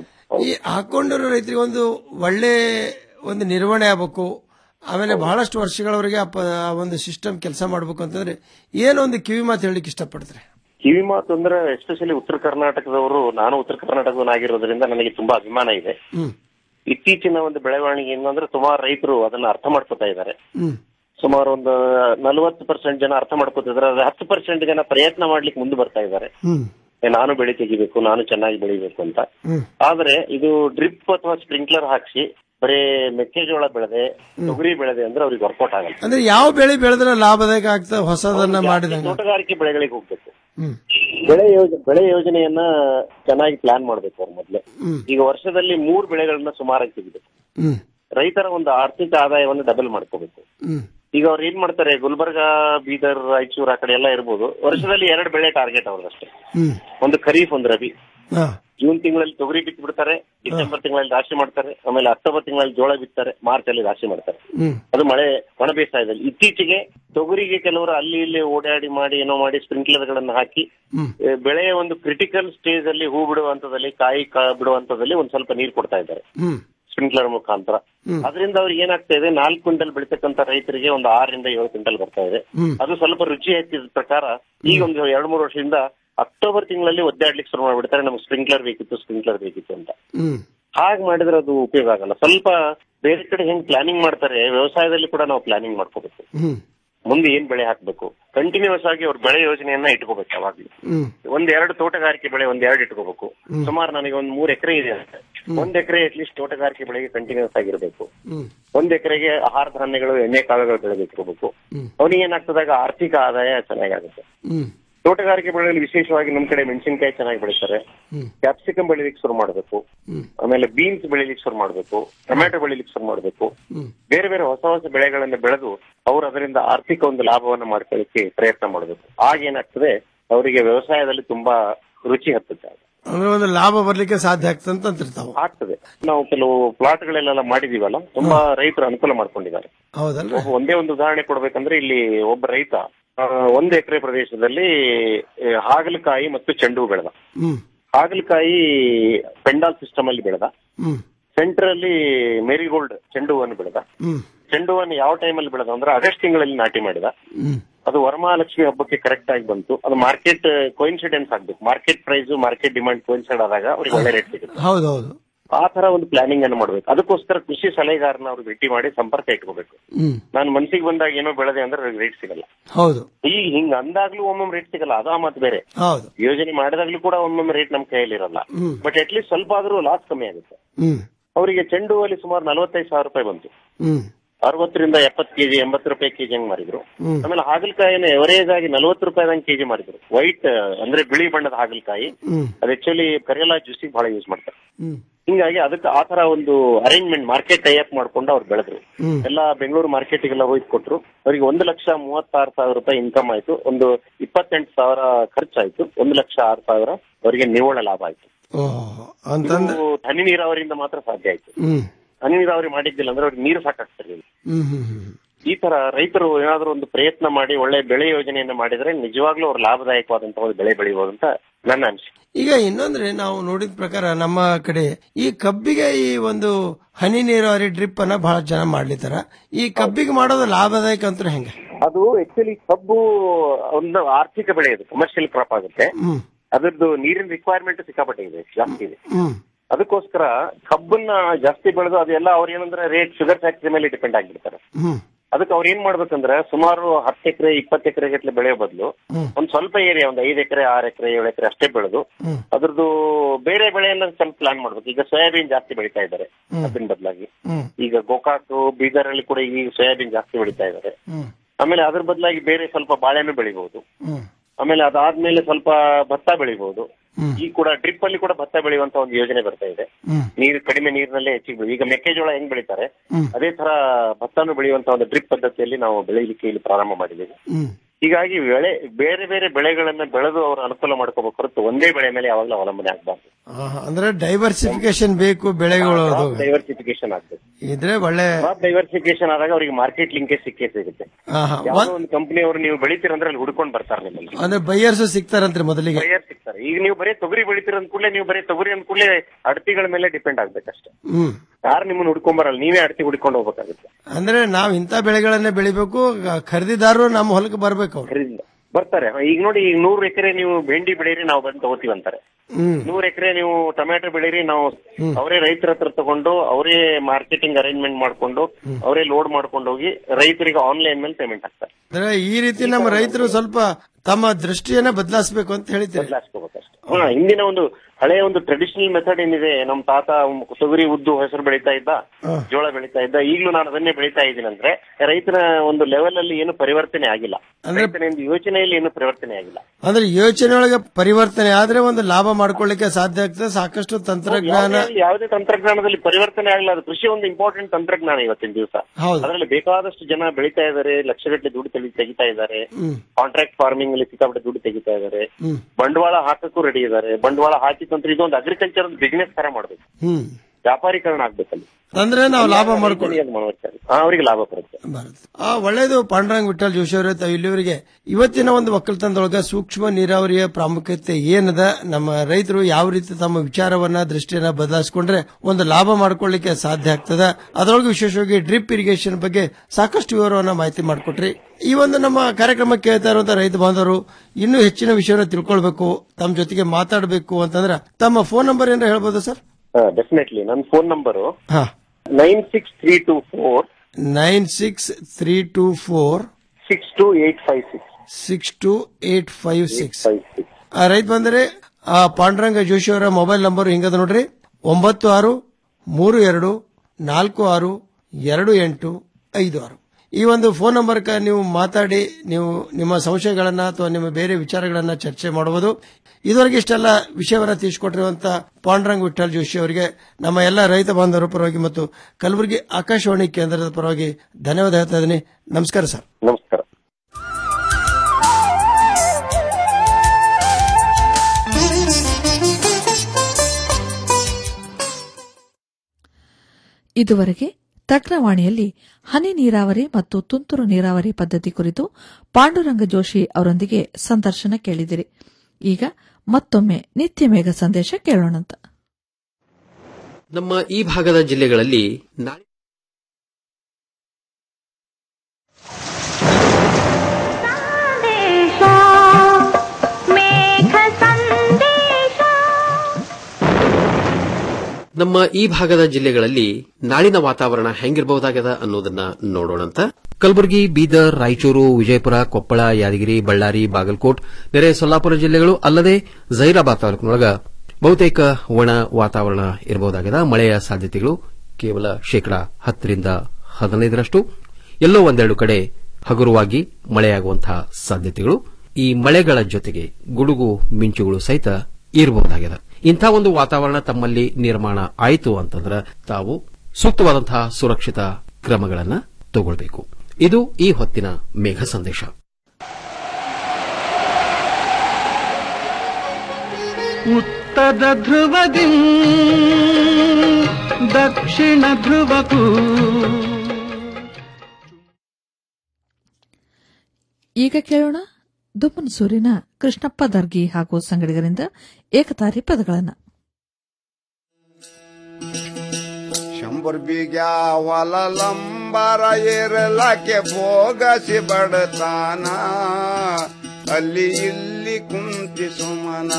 Speaker 9: ಈ ಹಾಕೊಂಡಿರೋ ರೈತರಿಗೆ ಒಂದು ಒಳ್ಳೆ ಒಂದು ನಿರ್ವಹಣೆ ಆಗ್ಬೇಕು ಆಮೇಲೆ ಬಹಳಷ್ಟು ವರ್ಷಗಳವರೆಗೆ ಆ ಪ- ಆ ಒಂದು ಸಿಸ್ಟಮ್ ಕೆಲಸ ಮಾಡ್ಬೇಕು ಅಂತಂದ್ರೆ ಏನೊಂದು ಕಿವಿ ಮಾತು ಹೇಳಲಿಕ್ಕೆ ಇಷ್ಟಪಡ್ತಾರೆ
Speaker 10: ಕಿವಿ ಮಾತು ಅಂದ್ರೆ ಎಸ್ಪೆಷಲಿ ಉತ್ತರ ಕರ್ನಾಟಕದವರು ನಾನು ಉತ್ತರ ಕರ್ನಾಟಕದವನಾಗಿರೋದ್ರಿಂದ ನನಗೆ ತುಂಬಾ ಅಭಿಮಾನ ಇದೆ
Speaker 9: ಹ್ಮ್
Speaker 10: ಇತ್ತೀಚಿನ ಒಂದು ಬೆಳವಣಿಗೆ ಏನಂದ್ರೆ ಸುಮಾರು ರೈತರು ಅದನ್ನ ಅರ್ಥ ಮಾಡ್ಕೊತಾ ಇದ್ದಾರೆ
Speaker 9: ಹ್ಮ್
Speaker 10: ಸುಮಾರು ಒಂದು ನಲವತ್ತು ಪರ್ಸೆಂಟ್ ಜನ ಅರ್ಥ ಮಾಡ್ಕೋತಿದ್ರೆ ಅದ್ರ ಹತ್ತು ಪರ್ಸೆಂಟ್ ಜನ ಪ್ರಯತ್ನ ಮಾಡ್ಲಿಕ್ಕೆ ಮುಂದೆ ಬರ್ತಾ ಇದ್ದಾರೆ
Speaker 9: ಹ್ಮ್
Speaker 10: ಏ, ನಾನು ಬೆಳೆ ತೆಗಿಬೇಕು ನಾನು ಚೆನ್ನಾಗಿ ಬೆಳಿಬೇಕು ಅಂತ
Speaker 9: ಹ್ಮ್
Speaker 10: ಆದ್ರೆ ಇದು ಡ್ರಿಪ್ ಅಥವಾ ಸ್ಪ್ರಿಂಕ್ಲರ್ ಹಾಕ್ಸಿ ಬರೀ ಮೆಕ್ಕೆಜೋಳ ಬೆಳೆದೆ ತೊಗರಿ ಬೆಳೆದೆ ಅಂದ್ರೆ ಅವ್ರಿಗೆ ವರ್ಕೌಟ್ ಆಗಲ್ಲ
Speaker 9: ಅಂದ್ರೆ ಯಾವ ಬೆಳೆ ಬೆಳೆದ್ರೆ ಲಾಭದಾಯಕ ಆಗ್ತದೆ ಹೊಸದನ್ನ ಮಾಡಿದಂಗ
Speaker 10: ತೋಟಗಾರಿಕೆ ಬೆಳೆಗಳಿಗೆ ಹೋಗ್ಬೇಕು
Speaker 9: ಹ್ಮ್
Speaker 10: ಬೆಳೆ ಯೋಜನೆ ಬೆಳೆ ಯೋಜನೆಯನ್ನ ಚೆನ್ನಾಗಿ ಪ್ಲಾನ್ ಮಾಡ್ಬೇಕು ಅವ್ರು ಮೊದ್ಲೇ
Speaker 9: ಹ್ಮ್
Speaker 10: ಈಗ ವರ್ಷದಲ್ಲಿ ಮೂರ್ ಬೆಳೆಗಳನ್ನ ಸುಮಾರಾಗಿ ತೆಗಿಬೇಕು
Speaker 9: ಹ್ಮ್
Speaker 10: ರೈತರ ಒಂದು ಆರ್ಥಿಕ ಆದಾಯವನ್ನು ಡಬಲ್ ಮಾಡ್ಕೋಬೇಕು
Speaker 9: ಹ್ಮ್
Speaker 10: ಈಗ ಅವ್ರು ಏನ್ ಮಾಡ್ತಾರೆ ಗುಲ್ಬರ್ಗ ಬೀದರ್ ರಾಯಚೂರು ಆ ಕಡೆ ಎಲ್ಲ ಇರ್ಬೋದು ವರ್ಷದಲ್ಲಿ ಎರಡು ಬೆಳೆ ಟಾರ್ಗೆಟ್ ಅವ್ರದಷ್ಟೇ
Speaker 9: ಹ್ಮ್
Speaker 10: ಒಂದು ಖರೀಫ್ ಒಂದು ರಬಿ
Speaker 9: ಹಾ
Speaker 10: ಜೂನ್ ತಿಂಗಳಲ್ಲಿ ತೊಗರಿ ಬಿತ್ತಿ ಬಿಡ್ತಾರೆ ಡಿಸೆಂಬರ್ ತಿಂಗಳಲ್ಲಿ ರಾಶಿ ಮಾಡ್ತಾರೆ ಆಮೇಲೆ ಅಕ್ಟೋಬರ್ ತಿಂಗಳಲ್ಲಿ ಜೋಳ ಬಿತ್ತಾರೆ ಮಾರ್ಚ್ ಅಲ್ಲಿ ರಾಶಿ ಮಾಡ್ತಾರೆ
Speaker 9: ಹ್ಮ್
Speaker 10: ಅದು ಮಳೆ ಒಣ ಬೇಸಾಯದಲ್ಲಿ ಇತ್ತೀಚೆಗೆ ತೊಗರಿಗೆ ಕೆಲವರು ಅಲ್ಲಿ ಇಲ್ಲಿ ಓಡಾಡಿ ಮಾಡಿ ಏನೋ ಮಾಡಿ ಸ್ಪ್ರಿಂಕ್ಲರ್ ಗಳನ್ನ ಹಾಕಿ
Speaker 9: ಹ್ಮ್
Speaker 10: ಏ, ಬೆಳೆಯ ಒಂದು ಕ್ರಿಟಿಕಲ್ ಸ್ಟೇಜ್ ಅಲ್ಲಿ ಹೂ ಬಿಡುವಂತದಲ್ಲಿ ಕಾಯಿ ಕಾ- ಬಿಡುವಂತದಲ್ಲಿ ಒಂದ್ ಸ್ವಲ್ಪ ನೀರು ಕೊಡ್ತಾ ಇದ್ದಾರೆ
Speaker 9: ಹ್ಮ್
Speaker 10: ಸ್ಪ್ರಿಂಕ್ಲರ್ ಮುಖಾಂತರ
Speaker 9: ಹ್ಮ್.
Speaker 10: ಅದರಿಂದ ಅವ್ರಿಗೆ ಏನಾಗ್ತಾ ಇದೆ ನಾಲ್ಕು ಕ್ವಿಂಟಲ್ ಬೆಳಿತಕ್ಕಂತ ರೈತರಿಗೆ ಒಂದು ಆರರಿಂದ ಏಳು ಕ್ವಿಂಟಲ್ ಬರ್ತಾ ಇದೆ
Speaker 9: ಹ್ಮ್.
Speaker 10: ಅದು ಸ್ವಲ್ಪ ರುಚಿ ಹೆಚ್ಚಿದ ಪ್ರಕಾರ ಈಗ ಒಂದು ಎರಡ್ ಮೂರು ವರ್ಷದಿಂದ ಅಕ್ಟೋಬರ್ ತಿಂಗಳಲ್ಲಿ ಒದ್ದಾಡ್ಲಿಕ್ಕೆ ಶುರು ಮಾಡ್ಬಿಡ್ತಾರೆ ನಮ್ಗೆ ಸ್ಪ್ರಿಂಕ್ಲರ್ ಬೇಕಿತ್ತು ಸ್ಪ್ರಿಂಕ್ಲರ್ ಬೇಕಿತ್ತು ಅಂತ
Speaker 9: ಹ್ಮ್
Speaker 10: ಹಾಗೆ ಮಾಡಿದ್ರೆ ಅದು ಉಪಯೋಗ ಆಗಲ್ಲ ಸ್ವಲ್ಪ ಬೇರೆ ಕಡೆ ಹೆಂಗ್ ಪ್ಲಾನಿಂಗ್ ಮಾಡ್ತಾರೆ ವ್ಯವಸಾಯದಲ್ಲಿ ಕೂಡ ನಾವು ಪ್ಲಾನಿಂಗ್ ಮಾಡ್ಕೋಬೇಕು
Speaker 9: ಹ್ಮ್
Speaker 10: ಮುಂದೆ ಏನ್ ಬೆಳೆ ಹಾಕ್ಬೇಕು ಕಂಟಿನ್ಯೂಸ್ ಆಗಿ ಅವ್ರ ಬೆಳೆ ಯೋಜನೆಯನ್ನ ಇಟ್ಕೋಬೇಕು ಯಾವಾಗ್ಲೂ
Speaker 9: ಹ್ಮ್
Speaker 10: ಒಂದ್ ಎರಡು ತೋಟಗಾರಿಕೆ ಬೆಳೆ ಒಂದ್ ಎರಡು ಇಟ್ಕೋಬೇಕು ಸುಮಾರು ನನಗೆ ಒಂದ್ ಮೂರ್ ಎಕರೆ ಇದೆ ಅಂತ ಒಂದ್ ಎಕರೆ ಅಟ್ಲೀಸ್ಟ್ ತೋಟಗಾರಿಕೆ ಬೆಳೆಗೆ ಕಂಟಿನ್ಯೂಸ್ ಆಗಿರ್ಬೇಕು
Speaker 9: ಹ್ಮ್
Speaker 10: ಒಂದ್ ಎಕರೆಗೆ ಆಹಾರ ಧಾನ್ಯಗಳು ಎಣ್ಣೆ ಕಾಳುಗಳು ಬೆಳೆದಿಟ್ಕೋಬೇಕು
Speaker 9: ಹ್ಮ್.
Speaker 10: ಅವನಿಗೆ ಏನಾಗ್ತದಾಗ ಆರ್ಥಿಕ ಆದಾಯ ಚೆನ್ನಾಗಾಗುತ್ತೆ
Speaker 9: ಹ್ಮ್
Speaker 10: ತೋಟಗಾರಿಕೆ ಬೆಳೆಯಲ್ಲಿ ವಿಶೇಷವಾಗಿ ನಮ್ ಕಡೆ ಮೆಣಸಿನಕಾಯಿ ಚೆನ್ನಾಗಿ ಬೆಳೀತಾರೆ
Speaker 9: ಹ್ಮ್.
Speaker 10: ಕ್ಯಾಪ್ಸಿಕಮ್ ಬೆಳಿಲಿಕ್ಕೆ ಶುರು ಮಾಡಬೇಕು
Speaker 9: ಹ್ಮ್.
Speaker 10: ಆಮೇಲೆ ಬೀನ್ಸ್ ಬೆಳಿಲಿಕ್ಕೆ ಶುರು ಮಾಡಬೇಕು ಟೊಮ್ಯಾಟೊ ಬೆಳಿಲಿಕ್ಕೆ ಶುರು ಮಾಡಬೇಕು
Speaker 9: ಹ್ಮ್.
Speaker 10: ಬೇರೆ ಬೇರೆ ಹೊಸ ಹೊಸ ಬೆಳೆಗಳನ್ನ ಬೆಳೆದು ಅವರು ಅದರಿಂದ ಆರ್ಥಿಕ ಒಂದು ಲಾಭವನ್ನ ಮಾಡ್ಕೊಳ್ಳಿಕ್ಕೆ ಪ್ರಯತ್ನ ಮಾಡಬೇಕು ಆಗ ಏನಾಗ್ತದೆ ಅವರಿಗೆ ವ್ಯವಸಾಯದಲ್ಲಿ ತುಂಬಾ ರುಚಿ ಹತ್ತುತ್ತೆ
Speaker 9: ಅಂದ್ರೆ ಒಂದು ಲಾಭ ಬರ್ಲಿಕ್ಕೆ ಸಾಧ್ಯ ಆಗ್ತದೆ ಅಂತ ಅಂತಿರ್ತಾವ
Speaker 10: ಆಗ್ತದೆ ನಾವು ಕೆಲವು ಪ್ಲಾಟ್ ಗಳೆಲ್ಲ ಮಾಡಿದೀವಲ್ಲ ತುಂಬಾ ರೈತರು ಅನುಕೂಲ ಮಾಡ್ಕೊಂಡಿದ್ದಾರೆ
Speaker 9: ಹೌದಲ್ರಿ
Speaker 10: ಒಬ್ಬ ಒಂದೇ ಒಂದು ಉದಾಹರಣೆ ಕೊಡ್ಬೇಕಂದ್ರೆ ಇಲ್ಲಿ ಒಬ್ಬ ರೈತ ಆ, ಒಂದು ಎಕರೆ ಪ್ರದೇಶದಲ್ಲಿ ಆ, ಹಾಗಲಕಾಯಿ ಮತ್ತು ಚೆಂಡು ಹೂ ಬೆಳೆದ
Speaker 9: ಹ್ಮ್
Speaker 10: ಹಾಗಲಕಾಯಿ ಪೆಂಡಾಲ್ ಸಿಸ್ಟಮ್ ಅಲ್ಲಿ ಬೆಳೆದ
Speaker 9: ಹ್ಮ್
Speaker 10: ಸೆಂಟರ್ ಅಲ್ಲಿ ಮೇರಿಗೋಲ್ಡ್ ಚೆಂಡು ಹೂವನ್ನು ಬೆಳೆದ
Speaker 9: ಹ್ಮ್
Speaker 10: ಚೆಂಡು ಹೂವನ್ನು ಯಾವ ಟೈಮಲ್ಲಿ ಬೆಳೆದ ಅಂದ್ರೆ ಆಗಸ್ಟ್ ತಿಂಗಳಲ್ಲಿ ನಾಟಿ ಮಾಡಿದ
Speaker 9: ಹ್ಮ್
Speaker 10: ಅದು ವರಮಹಾಲಕ್ಷ್ಮಿ ಹಬ್ಬಕ್ಕೆ ಕರೆಕ್ಟ್ ಆಗಿ ಬಂತು ಅದು ಮಾರ್ಕೆಟ್ ಕೋಇನ್ಸಿಡೆನ್ಸ್ ಆಗ್ಬೇಕು market price market demand coincide ಆದಾಗ ಅವ್ರಿಗೆ ಒಳ್ಳೆ ರೇಟ್ ಸಿಗುತ್ತೆ
Speaker 9: ಹೌದೌದು
Speaker 10: ಆ ತರ ಒಂದು ಪ್ಲಾನಿಂಗ್ ಅನ್ನು ಮಾಡ್ಬೇಕು ಅದಕ್ಕೋಸ್ಕರ ಕೃಷಿ ಸಲಹೆಗಾರನ ಅವ್ರು ಭೇಟಿ ಮಾಡಿ ಸಂಪರ್ಕ ಇಟ್ಕೋಬೇಕು
Speaker 9: ಹ್ಮ್
Speaker 10: ನಾನು ಮನ್ಸಿಗೆ ಬಂದಾಗ ಏನೋ ಬೆಳೆದೆ ಅಂದ್ರೆ ರೇಟ್ ಸಿಗಲ್ಲ
Speaker 9: ಹೌದು
Speaker 10: ಈಗ ಹಿಂಗ್ ಅಂದಾಗ್ಲೂ ಒಮ್ಮೊಮ್ಮೆ ರೇಟ್ ಸಿಗಲ್ಲ ಅದು ಮತ್ ಬೇರೆ
Speaker 9: ಹೌದು
Speaker 10: ಯೋಜನೆ ಮಾಡಿದಾಗ್ಲೂ ಕೂಡ ಒಮ್ಮೊಮ್ಮೆ ರೇಟ್ ನಮ್ ಕೈಯಲ್ಲಿ ಇರಲ್ಲ
Speaker 9: ಹ್ಮ್
Speaker 10: ಬಟ್ ಅಟ್ಲೀಸ್ಟ್ ಸ್ವಲ್ಪ ಆದ್ರೂ ಲಾಸ್ ಕಮ್ಮಿ ಆಗುತ್ತೆ
Speaker 9: ಹ್ಮ್
Speaker 10: ಅವರಿಗೆ ಚೆಂಡು ಹೂವಲ್ಲಿ ಸುಮಾರು ನಲವತ್ತೈದು ಸಾವಿರ ರೂಪಾಯಿ ಬಂತು
Speaker 9: ಹ್ಮ್
Speaker 10: ಅರವತ್ತರಿಂದ ಎಪ್ಪತ್ತು ಕೆಜಿ ಎಂಬತ್ತು ರೂಪಾಯಿ ಕೆಜಿ ಹಂಗ್ ಮಾರಿದ್ರು
Speaker 9: ಹ್ಮ್.
Speaker 10: ಆಮೇಲೆ ಹಾಗಲಕಾಯಿನ ಎವರೇಜ್ ಆಗಿ ನಲವತ್ತು ರೂಪಾಯಿದಂಗ್ ಕೆಜಿ ಮಾರಿದ್ರು ವೈಟ್ ಅಂದ್ರೆ ಬಿಳಿ ಬಣ್ಣದ ಹಾಗಲಕಾಯಿ
Speaker 9: ಹ್ಮ್
Speaker 10: ಅದು ಆಕ್ಚುಲಿ ಕರಿಯಲ್ಲ ಜ್ಯೂಸಿಗೆ ಬಹಳ ಯೂಸ್ ಮಾಡ್ತಾರೆ
Speaker 9: ಹ್ಮ್
Speaker 10: ಹಿಂಗಾಗಿ ಅದಕ್ಕೆ ಆ ತರ ಒಂದು ಅರೇಂಜ್ಮೆಂಟ್ ಮಾರ್ಕೆಟ್ ಟೈಅಪ್ ಮಾಡ್ಕೊಂಡು ಅವ್ರು ಬೆಳೆದ್ರು
Speaker 9: ಹ್ಮ್
Speaker 10: ಎಲ್ಲ ಬೆಂಗಳೂರು ಮಾರ್ಕೆಟ್ಗೆಲ್ಲ ಹೋಗಿ ಕೊಟ್ರು ಅವರಿಗೆ ಒಂದು ಲಕ್ಷ ಮೂವತ್ತಾರು ಸಾವಿರ ರೂಪಾಯಿ ಇನ್ಕಮ್ ಆಯ್ತು ಒಂದು ಇಪ್ಪತ್ತೆಂಟು ಸಾವಿರ ಖರ್ಚಾಯ್ತು ಒಂದು ಲಕ್ಷ ಆರು ಸಾವಿರ ಅವರಿಗೆ ನಿವ್ವಳ ಲಾಭ ಆಯ್ತು
Speaker 9: ಓಹ್ ಅಂತಂದ್ರೆ
Speaker 10: ಇದು ಹನಿ ನೀರಾವರಿಯಿಂದ ಮಾತ್ರ ಸಾಧ್ಯ ಆಯ್ತು
Speaker 9: ಹ್ಮ್
Speaker 10: ಹನಿ ನೀರಾವರಿ ಮಾಡಿದ್ದಿಲ್ಲ ಅಂದ್ರೆ ಅವ್ರಿಗೆ ನೀರು ಸಾಕಾಗ್ತಿರ್ಲಿಲ್ಲ
Speaker 9: ಹ್ಮ್ ಹ್ಮ್ ಹ್ಮ್
Speaker 10: ಈ ತರ ರೈತರು ಏನಾದ್ರೂ ಒಂದು ಪ್ರಯತ್ನ ಮಾಡಿ ಒಳ್ಳೆ ಬೆಳೆ ಯೋಜನೆಯನ್ನ ಮಾಡಿದ್ರೆ ನಿಜವಾಗ್ಲೂ ಅವ್ರು ಲಾಭದಾಯಕವಾದಂತಹ ಒಂದು ಬೆಳೆ ಬೆಳಿಬಹುದು ಅಂತ ನನ್ನ ಅನಿಸಿಕೆ
Speaker 9: ಈಗ ಇನ್ನೊಂದ್ರೆ ನಾವು ನೋಡಿದ ಪ್ರಕಾರ ನಮ್ಮ ಕಡೆ ಈ ಕಬ್ಬಿಗೆ ಈ ಒಂದು ಹನಿ ನೀರಾವರಿ ಡ್ರಿಪ್ ಅನ್ನ ಬಹಳ ಜನ ಮಾಡ್ಲಿತ್ತಾರ ಈ ಕಬ್ಬಿಗೆ ಮಾಡೋದು ಲಾಭದಾಯಕ ಅಂತ ಹೆಂಗ
Speaker 10: ಅದು ಆಕ್ಚುಲಿ ಕಬ್ಬು ಒಂದು ಆರ್ಥಿಕ ಬೆಳೆ ಇದು ಕಮರ್ಷಿಯಲ್ ಕ್ರಾಪ್ ಆಗುತ್ತೆ
Speaker 9: ಹ್ಮ್
Speaker 10: ಅದ್ರದ್ದು ನೀರಿನ ರಿಕ್ವೈರ್ಮೆಂಟ್ ಸಿಕ್ಕಾಪಟ್ಟೆ ಇದೆ ಜಾಸ್ತಿ ಇದೆ
Speaker 9: ಹ್ಮ್
Speaker 10: ಅದಕ್ಕೋಸ್ಕರ ಕಬ್ಬನ್ನ ಜಾಸ್ತಿ ಬೆಳೆದು ಅದೆಲ್ಲ ಅವ್ರ ಏನಂದ್ರೆ ರೇಟ್ ಶುಗರ್ ಫ್ಯಾಕ್ಟರಿ ಮೇಲೆ ಡಿಪೆಂಡ್ ಆಗಿರ್ತಾರೆ
Speaker 9: ಹ್ಮ್
Speaker 10: ಅದಕ್ಕೆ ಅವ್ರು ಏನ್ ಮಾಡ್ಬೇಕಂದ್ರೆ ಸುಮಾರು ಹತ್ತು ಎಕರೆ ಇಪ್ಪತ್ತು ಎಕರೆ ಗಟ್ಟಲೆ ಬೆಳೆಯೋ ಬದಲು
Speaker 9: ಹ್ಮ್.
Speaker 10: ಒಂದ್ ಸ್ವಲ್ಪ ಏರಿಯಾ ಒಂದ್ ಐದು ಎಕರೆ ಆರು ಎಕರೆ ಏಳು ಎಕರೆ ಅಷ್ಟೇ ಬೆಳೆದು
Speaker 9: ಹ್ಮ್.
Speaker 10: ಅದ್ರದ್ದು ಬೇರೆ ಬೆಳೆಯನ್ನ ಸ್ವಲ್ಪ ಪ್ಲಾನ್ ಮಾಡ್ಬೇಕು ಈಗ ಸೋಯಾಬೀನ್ ಜಾಸ್ತಿ ಬೆಳೀತಾ ಇದ್ದಾರೆ
Speaker 9: ಹ್ಮ್.
Speaker 10: ಕಬ್ಬಿನ ಬದಲಾಗಿ
Speaker 9: ಹ್ಮ್
Speaker 10: ಈಗ ಗೋಕಾಕ್ ಬೀದರ್ ಅಲ್ಲಿ ಕೂಡ ಈಗ ಸೋಯಾಬೀನ್ ಜಾಸ್ತಿ ಬೆಳೀತಾ ಇದ್ದಾರೆ
Speaker 9: ಹ್ಮ್
Speaker 10: ಆಮೇಲೆ ಅದ್ರ ಬದಲಾಗಿ ಬೇರೆ ಸ್ವಲ್ಪ ಬಾಳೆನೂ ಬೆಳಿಬಹುದು
Speaker 9: ಹ್ಮ್
Speaker 10: ಆಮೇಲೆ ಅದಾದ್ಮೇಲೆ ಸ್ವಲ್ಪ ಭತ್ತ ಬೆಳಿಬಹುದು
Speaker 9: ಹ್ಮ್.
Speaker 10: ಈ ಕೂಡ ಡ್ರಿಪ್ ಅಲ್ಲಿ ಕೂಡ ಭತ್ತ ಬೆಳೆಯುವಂತ ಒಂದು ಯೋಜನೆ ಬರ್ತಾ ಇದೆ
Speaker 9: ಹ್ಮ್
Speaker 10: ನೀರು ಕಡಿಮೆ ನೀರಿನಲ್ಲೇ ಹೆಚ್ಚಿಗೆ ಬೆಳಿ ಈಗ ಮೆಕ್ಕೆಜೋಳ ಹೆಂಗ್ ಬೆಳಿತಾರೆ
Speaker 9: ಹ್ಮ್.
Speaker 10: ಅದೇ ತರ ಭತ್ತನು ಬೆಳೆಯುವಂತ ಒಂದು ಡ್ರಿಪ್ ಪದ್ಧತಿಯಲ್ಲಿ ನಾವು ಬೆಳೆಯಲಿಕ್ಕೆ ಇಲ್ಲಿ ಪ್ರಾರಂಭ ಮಾಡಿದ್ದೀವಿ
Speaker 9: ಹ್ಮ್
Speaker 10: ಹೀಗಾಗಿ ಬೆಳೆ ಬೇರೆ ಬೇರೆ ಬೆಳೆಗಳನ್ನ ಬೆಳೆದು ಅವರು ಅನುಕೂಲ ಮಾಡ್ಕೋಬೇಕು ಹೊರತು ಒಂದೇ ಬೆಳೆ ಮೇಲೆ ಯಾವಾಗಲೂ ಅವಲಂಬನೆ ಆಗ್ಬಾರ್ದು
Speaker 9: ಆಹಾ, ಅಂದ್ರೆ ಡೈವರ್ಸಿಫಿಕೇಶನ್ ಬೇಕು ಬೆಳೆಗಳು ಅದು
Speaker 10: ಡೈವರ್ಸಿಫಿಕೇಶನ್ ಆಗ್ಬೇಕು
Speaker 9: ಇದ್ರೆ ಒಳ್ಳೆ
Speaker 10: ಕ್ರಾಪ್ ಡೈವರ್ಸಿಫಿಕೇಶನ್ ಆದಾಗ ಅವರಿಗೆ ಮಾರ್ಕೆಟ್ ಲಿಂಕೇಜ್ ಸಿಕ್ಕೇ ಸಿಗುತ್ತೆ
Speaker 9: ಆಹಾ,
Speaker 10: ಯಾವ್ದೋ ಒಂದು ಕಂಪನಿ ಅವರು ನೀವು ಬೆಳಿತೀರಂದ್ರೆ ಅಲ್ಲಿ ಹುಡ್ಕೊಂಡು ಬರ್ತಾರೆ ನಿಮ್ಮಲ್ಲಿ
Speaker 9: ಅಂದ್ರೆ ಬೈಯರ್ಸ್ ಸಿಗ್ತಾರಂತ್ರಿ ಮೊದಲಿಗೆ
Speaker 10: ಬೈಯರ್ ಸಿಗ್ತಾರೆ ಈಗ ನೀವು ಬರೀ ತೊಗರಿ ಬೆಳಿತೀರ ಅಂದ ಕೂಡಲೇ ನೀವು ಬರೀ ತೊಗರಿ ಅಂದ ಕೂಡಲೇ ಅಡತಿಗಳ ಮೇಲೆ ಡಿಪೆಂಡ್ ಆಗ್ಬೇಕಷ್ಟೇ
Speaker 9: ಹ್ಮ್
Speaker 10: ಯಾರು ನಿಮ್ಮನ್ನ ಹುಡ್ಕೊಂಡ್ ಬರಲ್ಲ ನೀವೇ ಅಡತಿ ಹುಡ್ಕೊಂಡು ಹೋಗ್ಬೇಕಾಗುತ್ತೆ
Speaker 9: ಅಂದ್ರೆ ನಾವ್ ಇಂಥ ಬೆಳೆಗಳನ್ನೇ ಬೆಳಿಬೇಕು ಖರೀದಿದಾರರು ನಮ್ಮ ಹೊಲಕ್ಕೆ ಬರ್ಬೇಕು ಅವ್ರು
Speaker 10: ಖರೀದಿ ಬರ್ತಾರೆ ಈಗ ನೋಡಿ ಈಗ ನೂರು ಎಕರೆ ನೀವು ಬೆಂಡಿ ಬೆಳೀರಿ ನಾವು ಬಂದು ತಗೋತೀವಿ ಅಂತಾರೆ
Speaker 9: ಹ್ಮ್
Speaker 10: ನೂರ್ ಎಕರೆ ನೀವು ಟೊಮ್ಯಾಟೊ ಬೆಳೀರಿ ನಾವು ಅವರೇ ರೈತರ ಹತ್ರ ತಗೊಂಡು ಅವರೇ ಮಾರ್ಕೆಟಿಂಗ್ ಅರೇಂಜ್ಮೆಂಟ್ ಮಾಡ್ಕೊಂಡು ಅವರೇ ಲೋಡ್ ಮಾಡ್ಕೊಂಡು ಹೋಗಿ ರೈತರಿಗೆ ಆನ್ಲೈನ್ ಮೇಲೆ ಪೇಮೆಂಟ್ ಹಾಕ್ತಾರೆ
Speaker 9: ಅಂದ್ರೆ ಈ ರೀತಿ ನಮ್ಮ ರೈತರು ಸ್ವಲ್ಪ ತಮ್ಮ ದೃಷ್ಟಿಯನ್ನ ಬದಲಾಯಿಸಬೇಕು ಅಂತ ಹೇಳ್ತೀರಿ
Speaker 10: ಬದಲಾಯಿಸ್ಕೋಬೇಕಷ್ಟೇ ಹಾ ಹಿಂದಿನ ಒಂದು ಹಳೆಯ ಒಂದು ಟ್ರೆಡಿಷನಲ್ ಮೆಥಡ್ ಏನಿದೆ ನಮ್ ತಾತ ತೊಗರಿ ಉದ್ದು ಹೆಸರು ಬೆಳೀತಾ ಇದ್ದ ಜೋಳ ಬೆಳೀತಾ ಇದ್ದ ಈಗಲೂ ನಾನು ಅದನ್ನೇ ಬೆಳೀತಾ ಇದ್ದೀನಿ ಅಂದ್ರೆ ರೈತನ ಒಂದು ಲೆವೆಲ್ ಅಲ್ಲಿ ಏನು ಪರಿವರ್ತನೆ ಆಗಿಲ್ಲ ರೈತನ ಒಂದು ಯೋಚನೆಯಲ್ಲಿ ಏನು ಪರಿವರ್ತನೆ ಆಗಿಲ್ಲ
Speaker 9: ಅಂದ್ರೆ ಯೋಚನೆ ಒಳಗೆ ಪರಿವರ್ತನೆ ಆದ್ರೆ ಒಂದು ಲಾಭ ಮಾಡ್ಕೊಳ್ಳಿಕ್ಕೆ ಸಾಧ್ಯ ಆಗ್ತದೆ ಸಾಕಷ್ಟು ತಂತ್ರಜ್ಞಾನ
Speaker 10: ಯಾವುದೇ- ಯಾವುದೇ ತಂತ್ರಜ್ಞಾನದಲ್ಲಿ ಪರಿವರ್ತನೆ ಆಗಲ್ಲ ಅದು ಕೃಷಿ ಒಂದು ಇಂಪಾರ್ಟೆಂಟ್ ತಂತ್ರಜ್ಞಾನ ಇವತ್ತಿನ ದಿವಸ
Speaker 9: ಹೌದು.
Speaker 10: ಅದರಲ್ಲಿ ಬೇಕಾದಷ್ಟು ಜನ ಬೆಳೀತಾ ಇದ್ದಾರೆ ಲಕ್ಷಗಟ್ಟಲೆ ದುಡ್ಡು ತೆಗಿ ತೆಗಿತಾ ಇದ್ದಾರೆ
Speaker 9: ಹ್ಮ್
Speaker 10: ಕಾಂಟ್ರಾಕ್ಟ್ ಫಾರ್ಮಿಂಗ್ ಅಲ್ಲಿ ಸಿಕ್ಕಾಪಟ್ಟೆ ದುಡ್ಡು ತೆಗಿತಾ ಇದ್ದಾರೆ
Speaker 9: ಹ್ಮ್
Speaker 10: ಬಂಡವಾಳ ಹಾಕಕ್ಕೂ ರೆಡಿ ಇದ್ದಾರೆ ಬಂಡವಾಳ ಹಾಕಿತ್ತಂದ್ರೆ ಇದೊಂದು ಅಗ್ರಿಕಲ್ಚರ್ ಬಿಸ್ನೆಸ್ ತರ ಮಾಡ್ಬೇಕು
Speaker 9: ಹ್ಮ್
Speaker 10: ವ್ಯಾಪಾರೀಕರಣ ಆಗ್ಬೇಕಲ್ಲಿ
Speaker 9: ಅಂದ್ರೆ ನಾವು ಲಾಭ ಮಾಡ್ಕೊಳ್ಳಿ
Speaker 10: ರೈತನಿಗೆ ಅದು ಮನವರಿಕೆ ಆಗುತ್ತೆ. ಹಾ, ಅವರಿಗೆ ಲಾಭ ಬರುತ್ತೆ
Speaker 9: ಆ ಒಳ್ಳೇದು ಪಾಂಡುರಂಗ್ ವಿಠಲ್ ಜೋಶಿ ಅವರೇ ತಾವು ಇಲ್ಲಿವರೆಗೆ ಇವತ್ತಿನ ಒಂದು ಒಕ್ಕಲ್ತನದೊಳಗ ಸೂಕ್ಷ್ಮ ನೀರಾವರಿಯ ಪ್ರಾಮುಖ್ಯತೆ ಏನದ ನಮ್ಮ ರೈತರು ಯಾವ ರೀತಿ ತಮ್ಮ ವಿಚಾರವನ್ನ ದೃಷ್ಟಿಯನ್ನ ಬದಲಾಯಿಸಿಕೊಂಡ್ರೆ ಒಂದು ಲಾಭ ಮಾಡ್ಕೊಳ್ಳಿಕ್ಕೆ ಸಾಧ್ಯ ಆಗ್ತದ ಅದರೊಳಗೆ ವಿಶೇಷವಾಗಿ ಡ್ರಿಪ್ ಇರಿಗೇಷನ್ ಬಗ್ಗೆ ಸಾಕಷ್ಟು ವಿವರವನ್ನ ಮಾಹಿತಿ ಮಾಡಿಕೊಟ್ರಿ ಈ ಒಂದು ನಮ್ಮ ಕಾರ್ಯಕ್ರಮ ಕೇಳ್ತಾ ಇರುವಂತ ರೈತ ಬಾಂಧವರು ಇನ್ನೂ ಹೆಚ್ಚಿನ ವಿಷಯವನ್ನು ತಿಳ್ಕೊಳ್ಬೇಕು ತಮ್ಮ ಜೊತೆಗೆ ಮಾತಾಡಬೇಕು ಅಂತಂದ್ರೆ ತಮ್ಮ ಫೋನ್ ನಂಬರ್ ಏನಾರ ಹೇಳ್ಬೋದು ಸರ್
Speaker 10: ಡೆಫಿನೆಟ್ಲಿ ನನ್ನ ಫೋನ್ ನಂಬರು
Speaker 9: ಹಾ
Speaker 10: nine six three two four
Speaker 9: nine six three two four
Speaker 10: six two eight five six
Speaker 9: six two eight five six
Speaker 10: five six
Speaker 9: ಆ ರೈತ ಬಂದರೆ ಆ ಪಾಂಡುರಂಗ ಜೋಶಿ ಅವರ ಮೊಬೈಲ್ ನಂಬರ್ ಹಿಂಗದ ನೋಡ್ರಿ ಒಂಬತ್ತು ಆರು ಮೂರು ಎರಡು ನಾಲ್ಕು ಆರು ಎರಡು ಎಂಟು ಐದು ಆರು ಈ ಒಂದು ಫೋನ್ ನಂಬರ್ಕ ನೀವು ಮಾತಾಡಿ ನೀವು ನಿಮ್ಮ ಸಂಶಯಗಳನ್ನ ಅಥವಾ ನಿಮ್ಮ ಬೇರೆ ವಿಚಾರಗಳನ್ನ ಚರ್ಚೆ ಮಾಡಬಹುದು ಇದುವರೆಗೆ ಇಷ್ಟೆಲ್ಲ ವಿಷಯವನ್ನ ತಿಳಿಸಿಕೊಟ್ಟಿರುವಂತ ಪಾಂಡುರಂಗ್ ವಿಠಲ್ ಜೋಶಿ ಅವರಿಗೆ ನಮ್ಮ ಎಲ್ಲ ರೈತ ಬಾಂಧವರ ಪರವಾಗಿ ಮತ್ತು ಕಲಬುರಗಿ ಆಕಾಶವಾಣಿ ಕೇಂದ್ರದ ಪರವಾಗಿ ಧನ್ಯವಾದ ಹೇಳ್ತಾ ಇದ್ದೀನಿ ನಮಸ್ಕಾರ ಸರ್
Speaker 10: ನಮಸ್ಕಾರ
Speaker 1: ಇದುವರೆಗೆ ತಗ್ರವಾಣಿಯಲ್ಲಿ ಹನಿ ನೀರಾವರಿ ಮತ್ತು ತುಂತುರು ನೀರಾವರಿ ಪದ್ಧತಿ ಕುರಿತು ಪಾಂಡುರಂಗ ಜೋಶಿ ಅವರೊಂದಿಗೆ ಸಂದರ್ಶನ ಕೇಳಿದಿರಿ ಈಗ ಮತ್ತೊಮ್ಮೆ ನಿತ್ಯ ಮೇಘ ಸಂದೇಶ ಕೇಳೋಣಂತ
Speaker 6: ನಮ್ಮ ಈ ಭಾಗದ ಜಿಲ್ಲೆಗಳಲ್ಲಿ ನಾಳೆ
Speaker 5: ಸಂದೇಶ ಮೇಘ ಸಂದೇಶ
Speaker 6: ನಮ್ಮ ಈ ಭಾಗದ ಜಿಲ್ಲೆಗಳಲ್ಲಿ ನಾಳಿನ ವಾತಾವರಣ ಹೆಂಗಿರಬಹುದಾಗದ ಅನ್ನೋದನ್ನ ನೋಡೋಣಂತ ಕಲಬುರಗಿ ಬೀದರ್ ರಾಯಚೂರು ವಿಜಯಪುರ ಕೊಪ್ಪಳ ಯಾದಗಿರಿ ಬಳ್ಳಾರಿ ಬಾಗಲಕೋಟ್ ನೆರೆ ಸೊಲ್ಲಾಪುರ ಜಿಲ್ಲೆಗಳು ಅಲ್ಲದೆ ಜೈರಾಬಾದ್ ತಾಲೂಕಿನೊಳಗ ಬಹುತೇಕ ಒಣ ವಾತಾವರಣ ಇರಬಹುದಾಗದ ಮಳೆಯ ಸಾಧ್ಯತೆಗಳು ಕೇವಲ ಶೇಕಡಾ ಹತ್ತರಿಂದ ಹದಿನೈದರಷ್ಟು ಎಲ್ಲೋ ಒಂದೆರಡು ಕಡೆ ಹಗುರವಾಗಿ ಮಳೆಯಾಗುವಂತಹ ಸಾಧ್ಯತೆಗಳು ಈ ಮಳೆಗಳ ಜೊತೆಗೆ ಗುಡುಗು ಮಿಂಚುಗಳು ಸಹಿತ ಇರಬಹುದಾಗಿದೆ ಇಂಥ ಒಂದು ವಾತಾವರಣ ತಮ್ಮಲ್ಲಿ ನಿರ್ಮಾಣ ಆಯಿತು ಅಂತಂದ್ರೆ ತಾವು ಸೂಕ್ತವಾದಂತಹ ಸುರಕ್ಷಿತ ಕ್ರಮಗಳನ್ನು ತಗೊಳ್ಬೇಕು ಇದು ಈ ಹೊತ್ತಿನ ಮೇಘ ಸಂದೇಶ
Speaker 7: ಉತ್ತರ ಧ್ರುವದಿ ದಕ್ಷಿಣ ಧ್ರುವಕ್ಕೂ
Speaker 1: ಈಗ ಕೇಳೋಣ ದುಮ್ಮನಸೂರಿನ ಕೃಷ್ಣಪ್ಪ ದರ್ಗಿ ಹಾಗೂ ಸಂಗಡಿಗರಿಂದ ಏಕತಾರಿ ಪದಗಳನ್ನು
Speaker 11: ಶಂಬರ್ ಬೀಗ್ಯ ಹೊಲ ಲಂಬರ ಏರಲಕ್ಕೆ ಭೋಗಸಿ ಬಡತಾನ ಅಲ್ಲಿ ಇಲ್ಲಿ ಕುಂತಿ ಸುಮನ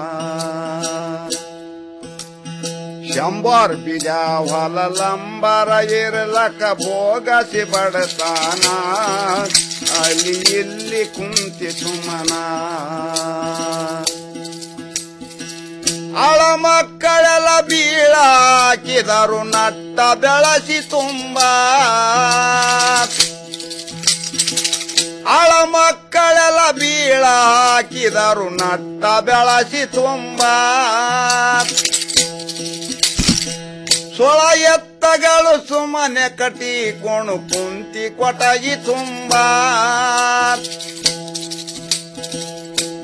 Speaker 11: ಶಂಬರ್ ಬೀಜ ಹೊಲ ಲಂಬರ ಏರಲಕ್ಕ ಭೋಗಸಿ ಬಡತಾನ ಅಲ್ಲಿ ಇಲ್ಲಿ ಕುಂತಿ ಸುಮನ ಅಳ ಮಕ್ಕಳೆಲ್ಲ ಬೀಳಾಕಿದರು ನಟ್ಟ ಬೆಳಸಿ ತುಂಬ ಅಳ ಮಕ್ಕಳೆಲ್ಲ ಬೀಳಾಕಿದರು ನಟ್ಟ ಬೆಳಸಿ ತುಂಬ ಸೊಳ ಎತ್ತಗಳು ಸುಮ್ಮನೆ ಕಟಿಕೊಂಡು ಕುಂತಿ ಕೊಟಗಿ ತುಂಬ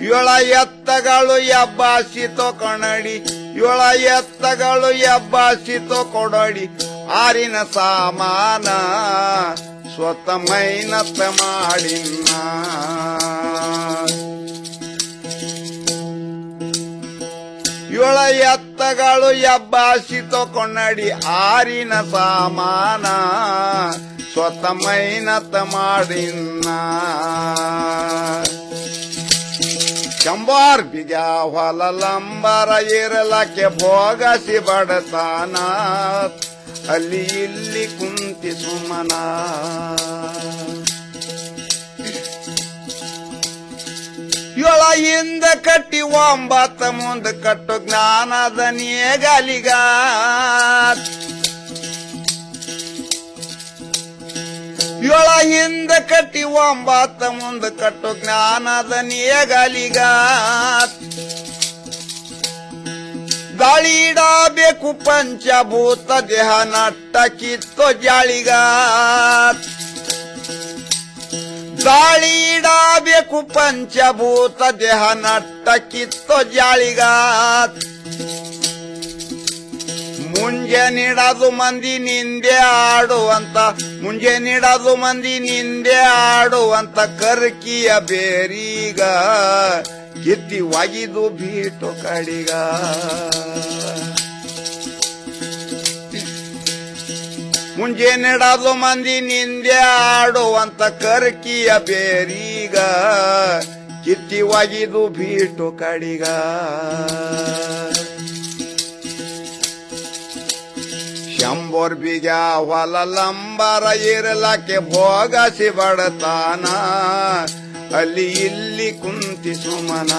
Speaker 11: ಏಳ ಎತ್ತಗಳು ಎಬ್ಬಾಸಿತೋ ಕಣಡಿ ಏಳ ಎತ್ತಗಳು ಎಬ್ಬಾಸಿತೋ ಕೊಡಡಿ ಆರಿನ ಸಾಮಾನ ಸ್ವತ ಮೈನತ್ತ ಮಾಡಿನ್ನ ಏಳ ಎತ್ತಗಳು ಎಬ್ಬಾಸಿತೋ ಕೊಂಡಡಿ ಆರಿನ ಸಾಮಾನ ಸ್ವತ ಮೈನತ ಮಾಡಿನ್ನ ಚಂಬಾರ್ ಬಿಗ ಹೊಲಲಂಬರ ಇರಲಕ್ಕೆ ಭೋಗಸಿ ಬಡತಾನ ಅಲ್ಲಿ ಇಲ್ಲಿ ಕುಂತಿ ಸುಮನ ಏಳ ಹಿಂದ ಕಟ್ಟಿ ಒಂಬತ್ತ ಮುಂದ ಕಟ್ಟು ಜ್ಞಾನದ ನೇಗಲಿಗ ಏಳ ಹಿಂದ ಕಟ್ಟಿ ಒಂಬತ್ತ ಮುಂದ ಕಟ್ಟು ಜ್ಞಾನದ ನೇಗಲಿಗ ಗಾಳಿಡಬೇಕು ಪಂಚಭೂತ ದೇಹ ನಟ್ಟ ಕಿತ್ತೋ ಜಾಳಿಗ ಗಾಳಿ ಇಡಬೇಕು ಪಂಚಭೂತ ದೇಹ ನಟ್ಟ ಕಿತ್ತೋ ಜಾಳಿಗ ಮುಂಜೆ ನಿಡದು ಮಂದಿ ನಿಂದೆ ಆಡುವಂತ ಮುಂಜೆ ನಿಡದು ಮಂದಿ ನಿಂದೆ ಆಡುವಂತ ಕರ್ಕಿಯ ಬೇರೀಗ ಕಿತ್ತಿ ಒಗಿದು ಬೀಟು ಕಡಿಗ ಮುಂಜೆ ನೆಡದು ಮಂದಿ ನಿಂದೆ ಆಡುವಂತ ಕರ್ಕಿಯ ಬೇರೀಗ ಕಿತ್ತಿ ಒಗಿದು ಬೀಟು ಕಡಿಗ ಶಂಬೋರ್ ಬೀಗ ಹೊಲಲಂಬರ ಇರಲಕ್ಕೆ ಭೋಗಸಿ ಬಡತಾನ ಅಲ್ಲಿ ಇಲ್ಲಿ ಕುಂತಿ ಸುಮನ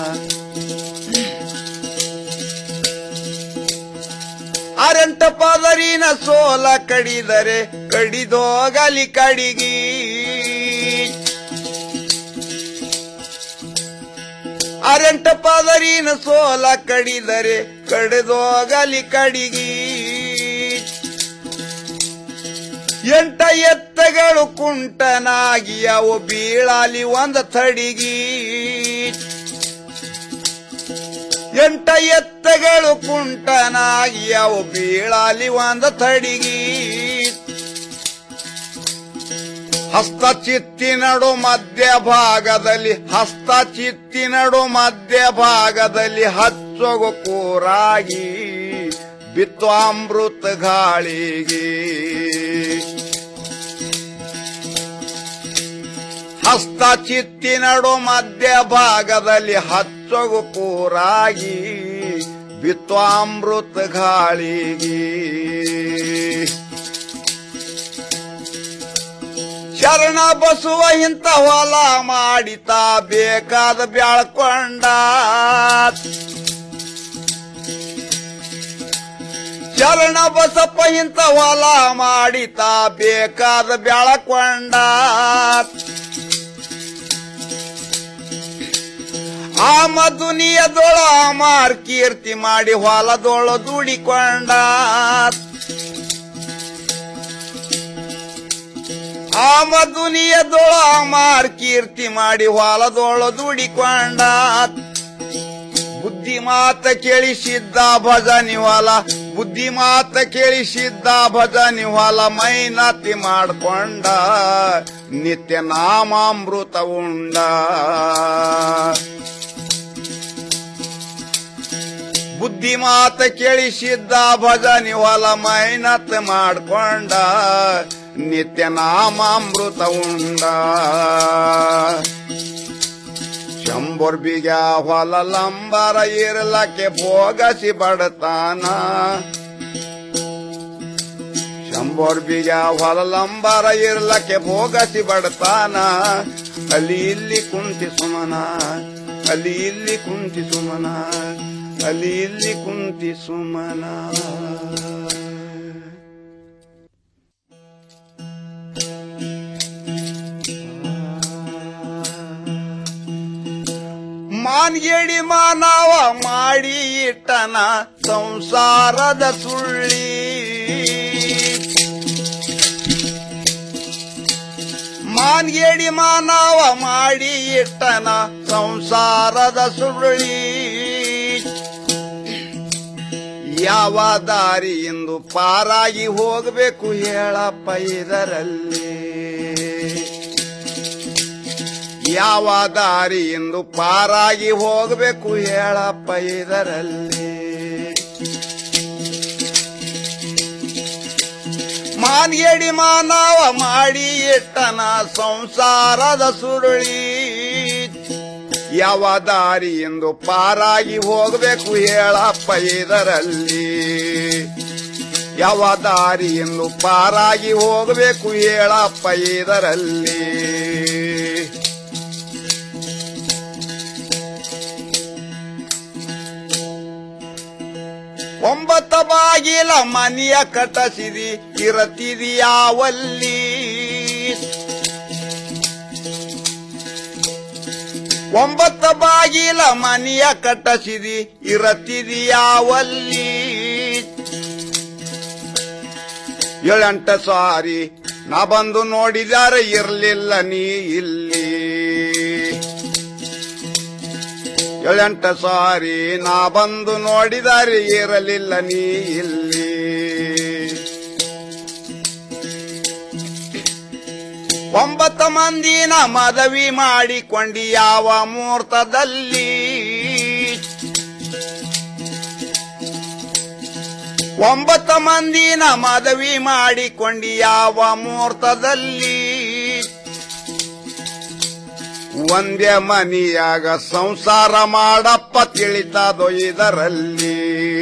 Speaker 11: ಅರಂಟ ಪದರಿನ ಸೋಲ ಕಡಿದರೆ ಕಡಿದೋಗಲಿ ಕಡಿಗಿ ಅರಂಟ ಪದರಿನ ಸೋಲ ಕಡಿದರೆ ಕಡಿದೋಗಲಿ ಕಡಿಗಿ ಎಂಟ ಎತ್ತಗಳು ಕುಂಟನಾಗಿ ಅವು ಬೀಳಾಲಿ ಒಂದ ತಡಿಗಿ ಎಂಟ ಎತ್ತಗಳು ಕುಂಟನಾಗಿ ಅವು ಬೀಳಾಲಿ ಒಂದ ತಡಿಗಿ ಹಸ್ತ ಚಿತ್ತಿನಡು ಮಧ್ಯ ಭಾಗದಲ್ಲಿ ಹಸ್ತ ಚಿತ್ತಿನಡು ಮಧ್ಯ ಭಾಗದಲ್ಲಿ ಹಚ್ಚೊಗು ಕೂರಾಗಿ ಬಿತ್ವಾಮೃತ ಗಾಳಿಗೆ ಹಸ್ತ ಚಿತ್ತಿನಡು ಮಧ್ಯ ಭಾಗದಲ್ಲಿ ಹಚ್ಚೊಗು ಕೂರಾಗಿ ಬಿತ್ವಾಮೃತ ಗಾಳಿಗೆ ಶರಣ ಬಸುವ ಇಂತ ಹೊಲ ಮಾಡಿತಾ ಬೇಕಾದ ಬ್ಯಾಳ್ಕೊಂಡ ಶರಣ ಬಸಪ್ಪ ಇಂತ ಹೊಲ ಮಾಡಿತಾ ಬೇಕಾದ ಬ್ಯಾಳಕೊಂಡ ಆ ಮಧುನಿಯದೊಳ ಮಾರ್ ಕೀರ್ತಿ ಮಾಡಿ ಹೊಲದೊಳ ದುಡಿಕೊಂಡ ಆ ಮಧುನಿಯದೊಳ ಮಾರ್ ಕೀರ್ತಿ ಮಾಡಿ ಹೊಲದೊಳ ದುಡಿಕೊಂಡ ಬುದ್ಧಿ ಮಾತ ಕೇಳಿಸಿದ್ದ ಭಜನಿ ಹೊಲ ಬುದ್ಧಿ ಮಾತ ಕೇಳಿಸಿದ್ದ ಭಜನಿ ಹೊಲ ಮೈನತಿ ಮಾಡ್ಕೊಂಡ ನಿತ್ಯ ನಾಮಾಮೃತ ಉಂಡ ಬುದ್ಧಿ ಮಾತ ಕೇಳಿಸಿದ್ದ ಭಜನಿ ಹೊಲ ಮೈನತ್ ಮಾಡ್ಕೊಂಡ ನಿತ್ಯ ನಾಮಾಮೃತ ಉಂಡ ಶಂಬರ್ಬಿಗ ಹೊಲ ಲಂಬರ ಇರ್ಲಕ್ಕೆ ಭೋಗಸಿ ಬಡತಾನ ಶಂಬರ್ಬಿಗ ಹೊಲ ಲಂಬರ ಇರ್ಲಕ್ಕೆ ಭೋಗಸಿ ಬಡತಾನ ಅಲ್ಲಿ ಇಲ್ಲಿ ಕುಂತಿ ಸುಮನ ಅಲ್ಲಿ ಇಲ್ಲಿ ಕುಂತಿ ಸುಮನ ಅಲ್ಲಿ ಇಲ್ಲಿ ಕುಂತಿ ಸುಮನ ಮಾನ್ಗೇಡಿ ಮಾನವ ಮಾಡಿ ಇಟ್ಟನ ಸಂಸಾರದ ಸುಳ್ಳಿ ಮಾನ್ಗೇಡಿ ಮಾನವ ಮಾಡಿ ಇಟ್ಟನ ಸಂಸಾರದ ಸುರುಳಿ ಯಾವ ದಾರಿಯಿಂದ ಪಾರಾಗಿ ಹೋಗಬೇಕು ಹೇಳಪ್ಪ ಇದರಲ್ಲಿ ಯಾವ ದಾರಿಯಿಂದ ಪಾರಾಗಿ ಹೋಗಬೇಕು ಹೇಳಪ್ಪ ಇದರಲ್ಲಿ ಮಾನ್ಯಡಿ ಮಾನವ ಮಾಡಿ ಇಟ್ಟನ ಸಂಸಾರದ ಸುರುಳಿ ಯಾವ ದಾರಿಯಿಂದ ಪಾರಾಗಿ ಹೋಗಬೇಕು ಹೇಳಪ್ಪ ಇದರಲ್ಲಿ ಯಾವ ದಾರಿಯಿಂದ ಪಾರಾಗಿ ಹೋಗಬೇಕು ಹೇಳಪ್ಪ ಇದರಲ್ಲಿ ಒಂಬತ್ತ ಬಾಗಿಲ ಮನೆಯ ಕಟಸಿದಿ ಇರತಿದಿಯಾವಲ್ಲಿ ಒಂಬತ್ತ ಬಾಗಿಲ ಮನೆಯ ಕಟಸಿದಿ ಇರತಿದಿಯಾವಲ್ಲಿ ಏಳೆಂಟ ಸಾರಿ ನಾ ಬಂದು ನೋಡಿದರೆ ಇರ್ಲಿಲ್ಲ ನೀ ಇಲ್ಲಿ ಏಳೆಂಟ ಸಾರಿ ನಾ ಬಂದು ನೋಡಿದರೆ ಇರಲಿಲ್ಲ ನೀ ಇಲ್ಲಿ ಒಂಬತ್ತು ಮಂದಿನ ಮದವಿ ಮಾಡಿಕೊಂಡಿ ಯಾವ ಮುಹೂರ್ತದಲ್ಲಿ ಒಂಬತ್ತು ಮಂದಿನ ಮದವಿ ಮಾಡಿಕೊಂಡಿ ಯಾವ ಮುಹೂರ್ತದಲ್ಲಿ ಒಂದೇ ಮನಿಯಾಗ ಸಂಸಾರ ಮಾಡಪ್ಪ ತಿಳಿತದೋ ಇದರಲ್ಲಿ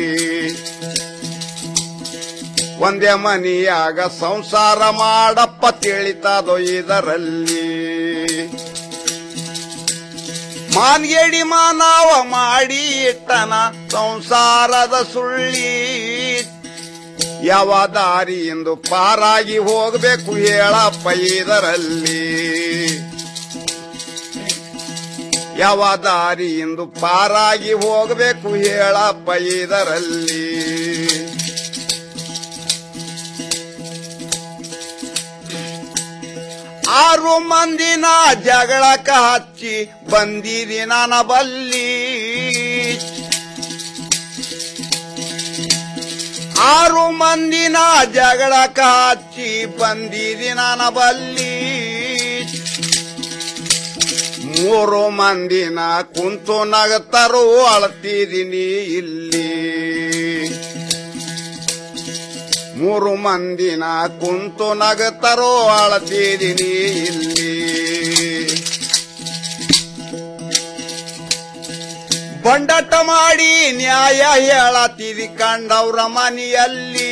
Speaker 11: ಒಂದೇ ಮನಿಯಾಗ ಸಂಸಾರ ಮಾಡಪ್ಪ ತಿಳಿತದೋ ಇದರಲ್ಲಿ ಮಾನ್ಗೇಡಿ ಮಾನವ ಮಾಡಿ ಇಟ್ಟನ ಸಂಸಾರದ ಸುಳ್ಳಿ ಯಾವ ದಾರಿಯಿಂದ ಪಾರಾಗಿ ಹೋಗಬೇಕು ಹೇಳಪ್ಪ ಇದರಲ್ಲಿ ಯಾವ ದಾರಿಯಿಂದ ಪಾರಾಗಿ ಹೋಗಬೇಕು ಹೇಳಪ್ಪ ಇದರಲ್ಲಿ ಆರು ಮಂದಿನ ಜಗಳಕ ಹಚ್ಚಿ ಬಂದಿದಿ ನನ್ನ ಬಲ್ಲಿ ಆರು ಮಂದಿನ ಜಗಳಕ ಹಚ್ಚಿ ಬಂದಿದಿ ನನ್ನ ಬಲ್ಲಿ ಮೂರು ಮಂದಿನ ಕುಂತು ನಗತರು ಅಳ್ತಿದ್ದೀನಿ ಇಲ್ಲಿ ಮೂರು ಮಂದಿನ ಕುಂತು ನಗತರೋ ಅಳತಿದ್ದೀನಿ ಇಲ್ಲಿ ಬಂಡಟ ಮಾಡಿ ನ್ಯಾಯ ಹೇಳತಿದಿ ಕಂಡವ್ರ ಮನೆಯಲ್ಲಿ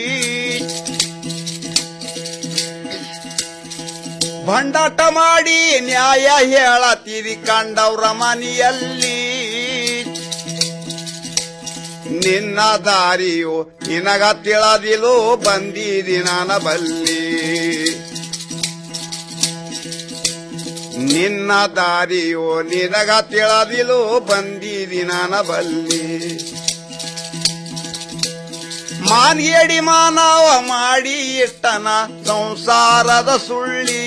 Speaker 11: ಬಂಡಾಟ ಮಾಡಿ ನ್ಯಾಯ ಹೇಳತಿದಿ ಕಂಡವ್ರ ಮನೆಯಲ್ಲಿ ನಿನ್ನ ದಾರಿಯು ನಿನಗ ತಿಳದಿಲು ಬಂದಿದಿ ನನ್ನ ಬಲ್ಲಿ ನಿನ್ನ ದಾರಿಯು ನಿನಗ ತಿಳದಿಲು ಬಂದಿದಿ ನನ್ನ ಬಲ್ಲಿ ಮಾನ್ಯಡಿ ಮಾನವ ಮಾಡಿ ಇಟ್ಟನ ಸಂಸಾರದ ಸುಳ್ಳಿ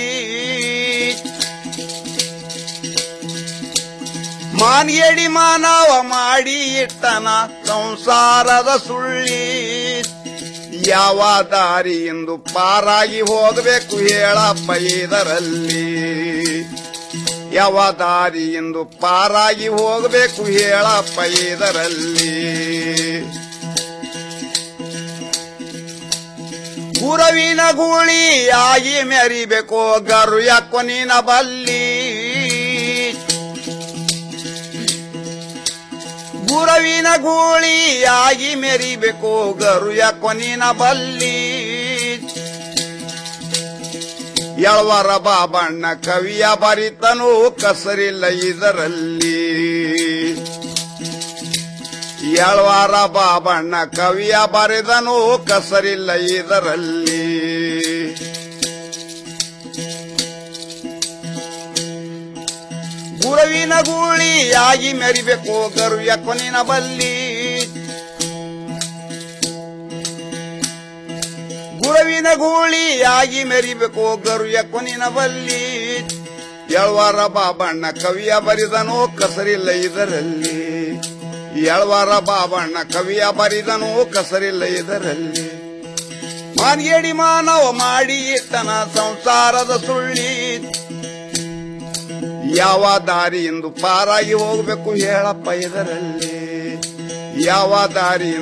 Speaker 11: ಮಾನ್ಯಡಿ ಮಾನವ ಮಾಡಿ ಇಟ್ಟನ ಸಂಸಾರದ ಸುಳ್ಳಿ ಯಾವ ದಾರಿಯಿಂದ ಪಾರಾಗಿ ಹೋಗಬೇಕು ಹೇಳಪ್ಪ ಇದರಲ್ಲಿ ಯಾವ ದಾರಿಯಿಂದ ಪಾರಾಗಿ ಹೋಗಬೇಕು ಹೇಳಪ್ಪ ಇದರಲ್ಲಿ ಗುರವಿನ ಗೂಳಿಯಾಗಿ ಮೆರಿಬೇಕು ಗರು ಯಾಕೋ ನೀನ ಬಲ್ಲಿ ಗುರವಿನ ಗೂಳಿಯಾಗಿ ಮೆರಿಬೇಕು ಗರು ಯಾಕೋ ನೀನ ಬಲ್ಲಿ ಎಳವರ ಬಾಬಣ್ಣ ಕವಿಯ ಬರಿತನು ಕಸರಿಲ್ಲ ಇದರಲ್ಲಿ ಎಳವಾರ ಬಾಬಣ್ಣ ಕವಿಯ ಬರೆದನು ಕಸರಿಲ್ಲ ಇದರಲ್ಲಿ ಗುರುವಿನ ಗೂಳಿಯಾಗಿ ಮೆರಿಬೇಕು ಗರುಯ ಕೊನಿನ ಬಲ್ಲಿ ಗುರುವಿನ ಮಾನಿನ ಗೂಳಿಯಾಗಿ ಮೆರಿಬೇಕು ಗರುಯ ಕೊನಿನ ಬಲ್ಲಿ ಎಳ್ವಾರ ಬಾಬಣ್ಣ ಕವಿಯ ಬರಿದನೋ ಕಸರಿಲ್ಲ ಇದರಲ್ಲಿ ಎಳ್ವಾರ ಬಾಬಣ್ಣ ಕವಿಯ ಬರಿದನೋ ಕಸರಿಲ್ಲ ಇದರಲ್ಲಿ ಮಾನ್ಗೇಡಿ ಮಾನವ ಮಾಡಿ ಇಟ್ಟನ ಸಂಸಾರದ ಸುಳ್ಳಿ ಯಾವ ದಾರಿಯಿಂದ ಪಾರಾಗಿ ಹೋಗ್ಬೇಕು ಹೇಳಪ್ಪ ಇದರಲ್ಲಿ ಯಾವ ದಾರಿಯಿಂದ